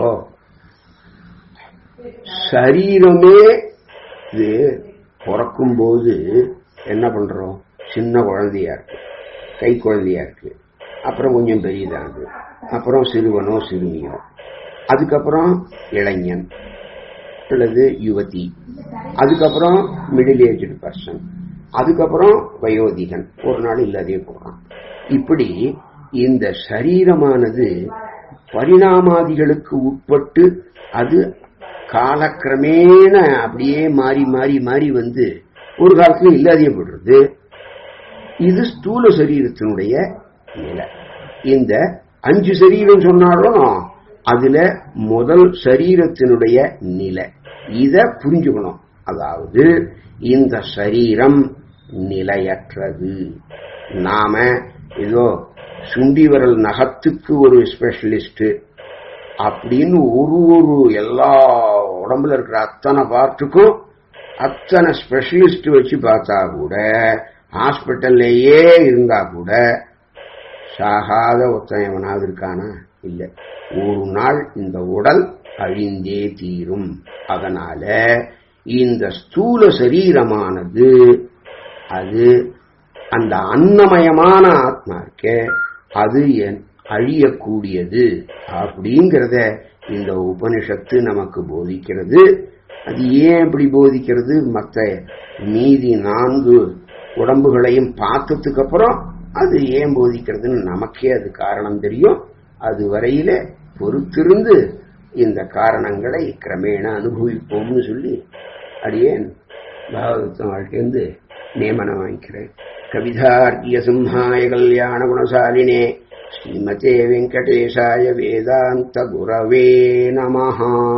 சரீரமே இது பிறக்கும் போது என்ன பண்றோம் சின்ன குழந்தையா இருக்கு கை குழந்தையா இருக்கு அப்புறம் கொஞ்சம் பெரியதாகுது அப்புறம் சிறுவனோ சிறுமியோ அதுக்கப்புறம் இளைஞன் அல்லது யுவதி அதுக்கப்புறம் மிடில் ஏஜ்டு பர்சன் அதுக்கப்புறம் வயோதிகன் ஒரு நாள் இல்லாதே போடுறான் இப்படி இந்த சரீரமானது பரிணாமாதிகளுக்கு உட்பட்டு அது காலக்கிரமேண அப்படியே மாறி மாறி மாறி வந்து ஒரு காலத்துல இல்லாதே போடுறது இது ஸ்தூல சரீரத்தினுடைய நிலை இந்த அஞ்சு சரீரம் சொன்னாலும் அதுல முதல் சரீரத்தினுடைய நிலை இத புரிஞ்சுக்கணும் அதாவது இந்த சரீரம் நிலையற்றது நாம ஏதோ சுண்டி விரல் நகத்துக்கு ஒரு ஸ்பெஷலிஸ்ட் அப்படின்னு ஒரு ஒரு எல்லா உடம்புல இருக்கிற அத்தனை பார்ட்டுக்கும் அத்தனை ஸ்பெஷலிஸ்ட் வச்சு பார்த்தா கூட ஹாஸ்பிட்டல்லையே இருந்தா கூட சாகாத ஒருத்தன் எவனாவது இருக்கானா இல்ல ஒரு நாள் இந்த உடல் அழிந்தே தீரும் அதனால இந்த ஸ்தூல சரீரமானது அது அந்த அன்னமயமான ஆத்மா இருக்கே அது என் அழியக்கூடியது அப்படிங்கிறத இந்த உபனிஷத்து நமக்கு போதிக்கிறது அது ஏன் இப்படி போதிக்கிறது மற்ற மீதி நான்கு உடம்புகளையும் பார்த்ததுக்கு அப்புறம் அது ஏன் போதிக்கிறதுன்னு நமக்கே அது காரணம் தெரியும் அது வரையில பொறுத்திருந்து இந்த காரணங்களை கிரமேண அனுபவிப்போம்னு சொல்லி அடியேன் பாகவதம் வாழ்க்கையிருந்து நியமனம் வாங்கிக்கிறேன் கவிதார்க்கிய சிம்ஹாய கல்யாண குணசாலினே ஸ்ரீமதே வெங்கடேசாய வேதாந்த குரவே நமஹா